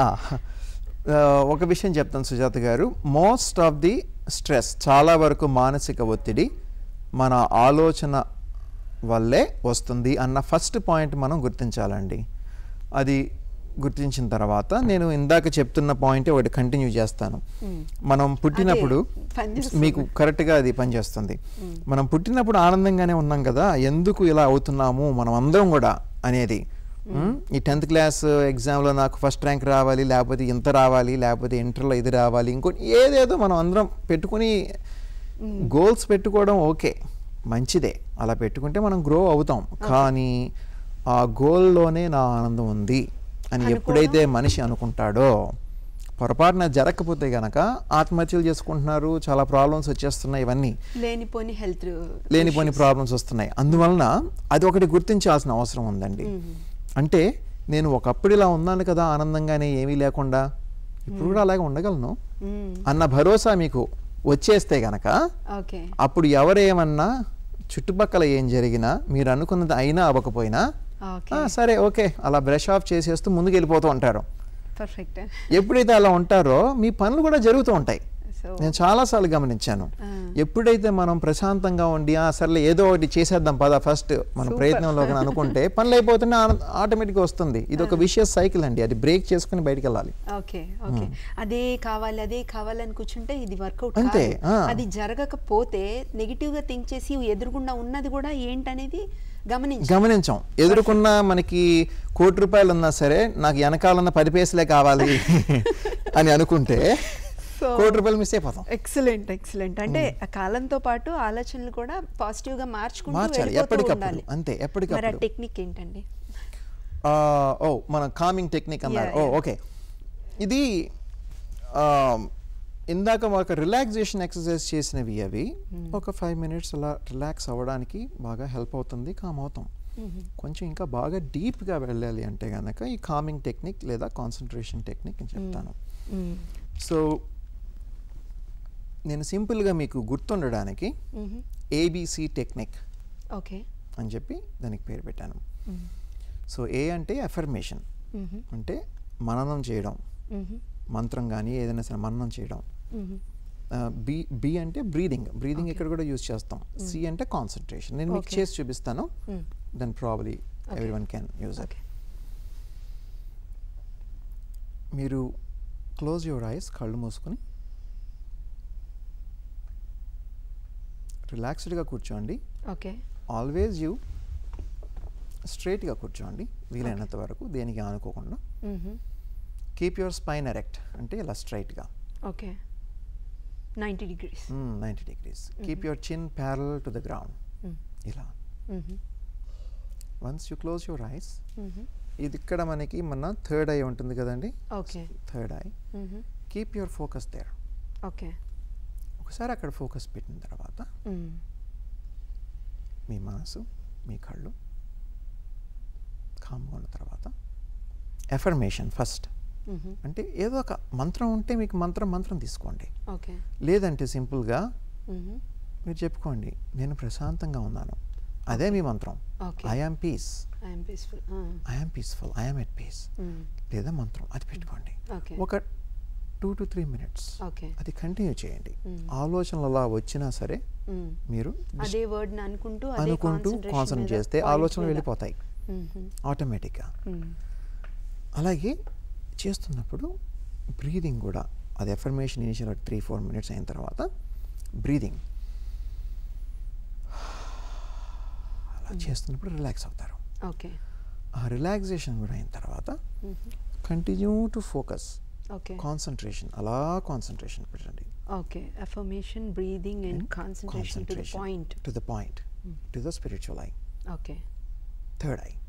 Speaker 11: ఆ, ఒక విషయం చెప్తాను సుజాత గారు మోస్ట్ ఆఫ్ ది స్ట్రెస్ చాలా వరకు మానసిక ఒత్తిడి మన ఆలోచన వల్లే వస్తుంది అన్న ఫస్ట్ పాయింట్ మనం గుర్తించాలండి అది గుర్తించిన తర్వాత నేను ఇందాక చెప్తున్న పాయింట్ ఒకటి కంటిన్యూ చేస్తాను మనం పుట్టినప్పుడు
Speaker 1: పనిచేస్తుంది.
Speaker 11: మీకు కరెక్ట్గా అది పనిచేస్తుంది మనం పుట్టినప్పుడు ఆనందంగానే ఉన్నాం కదా ఎందుకు ఇలా అవుతున్నాము మనం అందరం కూడా అనేది మ్, ఈ టెన్త్ క్లాస్ ఎగ్జామ్లో నాకు ఫస్ట్ ర్యాంక్ రావాలి లేకపోతే ఇంత రావాలి లేకపోతే ఇంటర్లో ఇది రావాలి ఇంకోటి ఏదేదో మనం అందరం పెట్టుకుని గోల్స్ పెట్టుకోవడం ఓకే మంచిదే అలా పెట్టుకుంటే మనం గ్రో అవుతాం కానీ ఆ గోల్లోనే నా ఆనందం ఉంది అని ఎప్పుడైతే మనిషి అనుకుంటాడో పొరపాటున జరగకపోతే గనక ఆత్మహత్యలు చేసుకుంటున్నారు చాలా ప్రాబ్లమ్స్ వచ్చేస్తున్నాయి ఇవన్నీ
Speaker 1: లేనిపోని హెల్త్
Speaker 11: లేనిపోని ప్రాబ్లమ్స్ వస్తున్నాయి అందువలన అది ఒకటి గుర్తించాల్సిన అవసరం ఉందండి అంటే నేను ఒకప్పుడు ఇలా ఉన్నాను కదా ఆనందంగానే ఏమీ లేకుండా ఇప్పుడు కూడా అలాగే ఉండగలను అన్న భరోసా మీకు వచ్చేస్తే గనక
Speaker 1: ఓకే
Speaker 11: అప్పుడు ఎవరేమన్నా చుట్టుపక్కల ఏం జరిగినా మీరు అనుకున్నది అయినా అవ్వకపోయినా
Speaker 1: ఓకే
Speaker 11: "ఆ, సరే ఓకే అలా బ్రష్ ఆఫ్ చేసేస్తూ ముందుకు వెళ్ళిపోతూ ఉంటారు
Speaker 1: పర్ఫెక్ట్
Speaker 11: ఎప్పుడైతే అలా ఉంటారో మీ పనులు కూడా జరుగుతూ ఉంటాయి
Speaker 1: సో
Speaker 11: నేను చాలాసార్లు గమనించాను ఎప్పుడైతే మనం ప్రశాంతంగా ఉండి ఆ సర్లే ఏదో ఒకటి చేసేద్దాం పద ఫస్ట్ మన
Speaker 1: Super.
Speaker 11: ప్రయత్నంలో కానీ అనుకుంటే పనులు అయిపోతుంటే ఆటోమేటిక్గా వస్తుంది ఇది ఒక విషయస్ సైకిల్ అండి అది బ్రేక్ చేసుకుని బయటికి వెళ్ళాలి
Speaker 1: ఓకే ఓకే అదే కావాలి అదే కావాలని కూర్చుంటే ఇది వర్కౌట్
Speaker 11: అంతే,
Speaker 1: కాదు
Speaker 11: ఆ.
Speaker 1: అది జరగకపోతే నెగిటివ్ గా థింక్ చేసి ఎదురుగుండా ఉన్నది కూడా ఏంటనేది గమనించి
Speaker 11: గమనించాం ఎదుర్కొన్న మనకి కోటి రూపాయలు ఉన్నా సరే నాకు వెనకాలన్న పది పైసలే కావాలి అని అనుకుంటే
Speaker 1: సో
Speaker 11: కోటి రూపాయలు మిస్ అయిపోతాం
Speaker 1: ఎక్సలెంట్ ఎక్సలెంట్ అంటే ఆ కాలంతో పాటు ఆలోచనలు కూడా పాజిటివ్ గా మార్చుకుంటూ
Speaker 11: మార్చాలి,
Speaker 1: వెళ్ళిపోతూ
Speaker 11: ఎప్పటికప్పుడు.
Speaker 1: ఉండాలి
Speaker 11: అంతే,
Speaker 1: మరి ఆ
Speaker 11: ఎప్పటికప్పుడు.
Speaker 1: టెక్నిక్ ఏంటండి
Speaker 11: ఆ, ఓ మన కామింగ్ టెక్నిక్ అన్నారు
Speaker 1: Yeah,
Speaker 11: ఓ
Speaker 1: yeah.
Speaker 11: ఓకే ఇది ఆ, ఇందాక ఒక రిలాక్సేషన్ ఎక్సర్సైజ్ చేసినవి అవి ఒక ఫైవ్ మినిట్స్ అలా రిలాక్స్ అవ్వడానికి బాగా హెల్ప్ అవుతుంది కామ్ అవుతాం కొంచెం ఇంకా బాగా డీప్గా వెళ్ళాలి అంటే కనుక ఈ కామింగ్ టెక్నిక్ లేదా కాన్సన్ట్రేషన్ టెక్నిక్ అని చెప్తాను సో నేను సింపుల్గా మీకు గుర్తుండడానికి
Speaker 1: మ్మ్.
Speaker 11: ఏబిసి టెక్నిక్
Speaker 1: ఓకే
Speaker 11: అని చెప్పి దానికి పేరు పెట్టాను
Speaker 1: మ్మ్.
Speaker 11: సో ఏ అంటే అఫర్మేషన్
Speaker 1: మ్మ్.
Speaker 11: అంటే మననం చేయడం
Speaker 1: మ్మ్.
Speaker 11: మంత్రం కానీ ఏదైనా సరే మననం చేయడం
Speaker 1: మ్మ్.
Speaker 11: బి బి అంటే బ్రీదింగ్ బ్రీదింగ్ ఇక్కడ కూడా యూజ్ చేస్తాం సి అంటే కాన్సన్ట్రేషన్ నేను మీకు
Speaker 1: Okay.
Speaker 11: చేసి చూపిస్తాను
Speaker 1: Mm.
Speaker 11: Then probably
Speaker 1: Okay.
Speaker 11: Every one can use it మీరు క్లోజ్ యువర్ ఐస్ కళ్ళు మూసుకొని రిలాక్స్డ్గా కూర్చోండి
Speaker 1: ఓకే
Speaker 11: ఆల్వేజ్ యూ స్ట్రైట్గా కూర్చోండి వీలైనంత వరకు దేనికి ఆనుకోకుండా
Speaker 1: మ్మ్.
Speaker 11: కీప్ యువర్ స్పైన్ ఎరెక్ట్ అంటే ఇలా స్ట్రైట్గా
Speaker 1: okay ninety degrees
Speaker 11: ninety degrees keep your chin parallel to the ground ఇలా once you close your eyes ఇది ఇక్కడ మనకి మన థర్డ్ ఐ ఉంటుంది కదండి
Speaker 1: okay
Speaker 11: third eye keep your focus there
Speaker 1: okay
Speaker 11: ఒకసారి అక్కడ ఫోకస్ పెట్టిన తర్వాత మీ మనసు మీ కళ్ళు కామ్గా ఉన్న తర్వాత ఎఫర్మేషన్ ఫస్ట్ అంటే ఏదో ఒక మంత్రం ఉంటే మీకు మంత్రం మంత్రం తీసుకోండి
Speaker 1: ఓకే
Speaker 11: లేదంటే సింపుల్గా మీరు చెప్పుకోండి నేను ప్రశాంతంగా ఉన్నాను అదే మీ మంత్రం
Speaker 1: Okay.
Speaker 11: I am peace
Speaker 1: I am peaceful
Speaker 11: I am peaceful I am at peace లేదా మంత్రం అది పెట్టుకోండి
Speaker 1: ఓకే
Speaker 11: ఒక two to three minutes
Speaker 1: okay
Speaker 11: అది కంటిన్యూ చేయండి
Speaker 1: Mm.
Speaker 11: ఆలోచనలు అలా వచ్చినా సరే
Speaker 1: Mm.
Speaker 11: మీరు
Speaker 1: అదే వర్డ్ అనుకుంటూ అదే
Speaker 11: అనుకుంటూ
Speaker 1: concentration
Speaker 11: కాన్సన్ట్రేట్
Speaker 1: మీద,
Speaker 11: చేస్తే
Speaker 1: point
Speaker 11: ఆలోచనలు
Speaker 1: మీద.
Speaker 11: వెళ్ళిపోతాయి
Speaker 1: Mhm.
Speaker 11: ఆటోమేటిక్గా
Speaker 1: Mm.
Speaker 11: అలాగే చేస్తున్నప్పుడు బ్రీదింగ్ కూడా అది affirmation initial three four minutes అయిన తర్వాత బ్రీదింగ్ అలా చేస్తున్నప్పుడు రిలాక్స్ అవుతారు
Speaker 1: ఓకే
Speaker 11: ఆ రిలాక్సేషన్ కూడా అయిన తర్వాత continue to focus
Speaker 1: okay
Speaker 11: concentration అలా కాన్సన్ట్రేషన్ పెట్టండి
Speaker 1: okay affirmation breathing and concentration to the point
Speaker 11: to the point to the spiritual eye
Speaker 1: okay
Speaker 11: third eye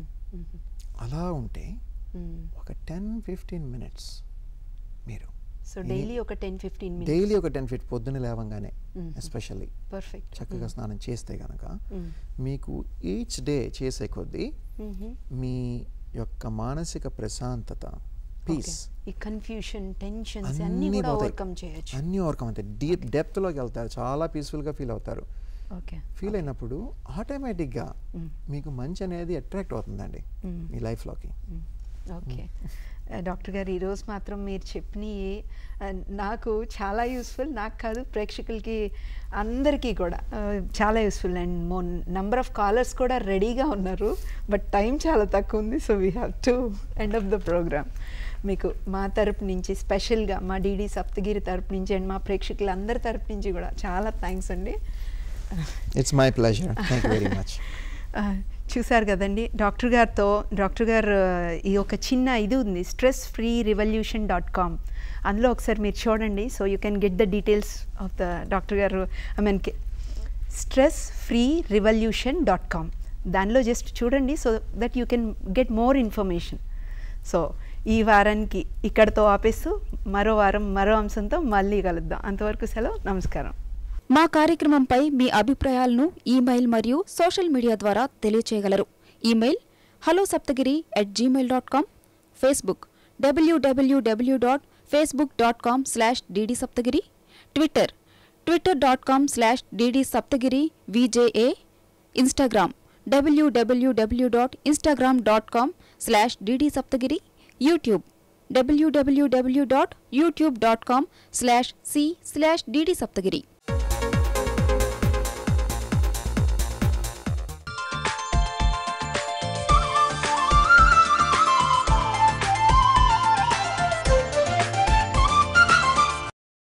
Speaker 11: అలా ఉంటే ఒక టెన్ ఫిఫ్టీన్ మినిట్స్ మీరు
Speaker 1: సో డైలీ ఒక టెన్ ఫిఫ్టీన్ మినిట్స్
Speaker 11: డైలీ ఒక ten ఫిట్ పొద్దున లేవంగానే
Speaker 1: Mhm.
Speaker 11: ఎస్పెషల్లీ
Speaker 1: పర్ఫెక్ట్
Speaker 11: చక్కగా స్నానం చేస్తే కనుక
Speaker 1: Mm.
Speaker 11: మీకు ఈచ్ డే చేసే కొద్దీ
Speaker 1: Mhm.
Speaker 11: మీ యొక్క మానసిక ప్రశాంతత పీస్
Speaker 1: ఈ కన్ఫ్యూషన్ టెన్షన్స్ అన్ని కూడా ఓవర్కమ్ చేయొచ్చు
Speaker 11: అన్నీ ఓవర్కమ్ అవుతాయి డీప్ డెప్త్లోకి వెళ్తారు చాలా పీస్ఫుల్గా ఫీల్ అవుతారు
Speaker 1: ఓకే
Speaker 11: ఫీల్ అయినప్పుడు ఆటోమేటిక్గా మీకు మంచి అనేది అట్రాక్ట్ అవుతుందండి
Speaker 1: Mm.
Speaker 11: మీ లైఫ్లోకి
Speaker 1: ఓకే డాక్టర్ గారు ఈరోజు మాత్రం మీరు చెప్పిన నాకు చాలా యూస్ఫుల్ నాకు కాదు ప్రేక్షకులకి అందరికీ కూడా ఆ, చాలా useful and more number of callers కూడా రెడీగా ఉన్నారు బట్ టైం చాలా తక్కువ ఉంది so we have to end of the program మీకు మా తరపు నుంచి స్పెషల్గా మా డీడీ సప్తగిరి తరపు నుంచి అండ్ మా ప్రేక్షకులందరి తరపు నుంచి కూడా చాలా థ్యాంక్స్ అండి
Speaker 11: it's my pleasure thank you very much
Speaker 1: ఆ, చూశారు కదండి డాక్టర్ గారితో డాక్టర్ గారు ఆ, ఈ ఒక చిన్న ఇది ఉంది stress free revolution dot com అందులో ఒకసారి మీరు చూడండి so you can get the details of the doctor గారు I mean stress free revolution dot com దానిలో జస్ట్ చూడండి so that you can get more information so ఈ వారానికి ఇక్కడతో ఆపేస్తూ మరో వారం మరో అంశంతో మళ్ళీ కలుద్దాం అంతవరకు సెలవు నమస్కారం
Speaker 19: మా కార్యక్రమంపై మీ అభిప్రాయాలను ఈమెయిల్ మరియు సోషల్ మీడియా ద్వారా తెలియచేయగలరు email hello Saptagiri at Gmail dot com Facebook W W W dot Facebook dot com slash D D Saptagiri Twitter Twitter dot com slash D D Saptagiri V J A Instagram W W W dot Instagram dot com slash D D Saptagiri YouTube W W W dot YouTube dot com slash C slash D D Saptagiri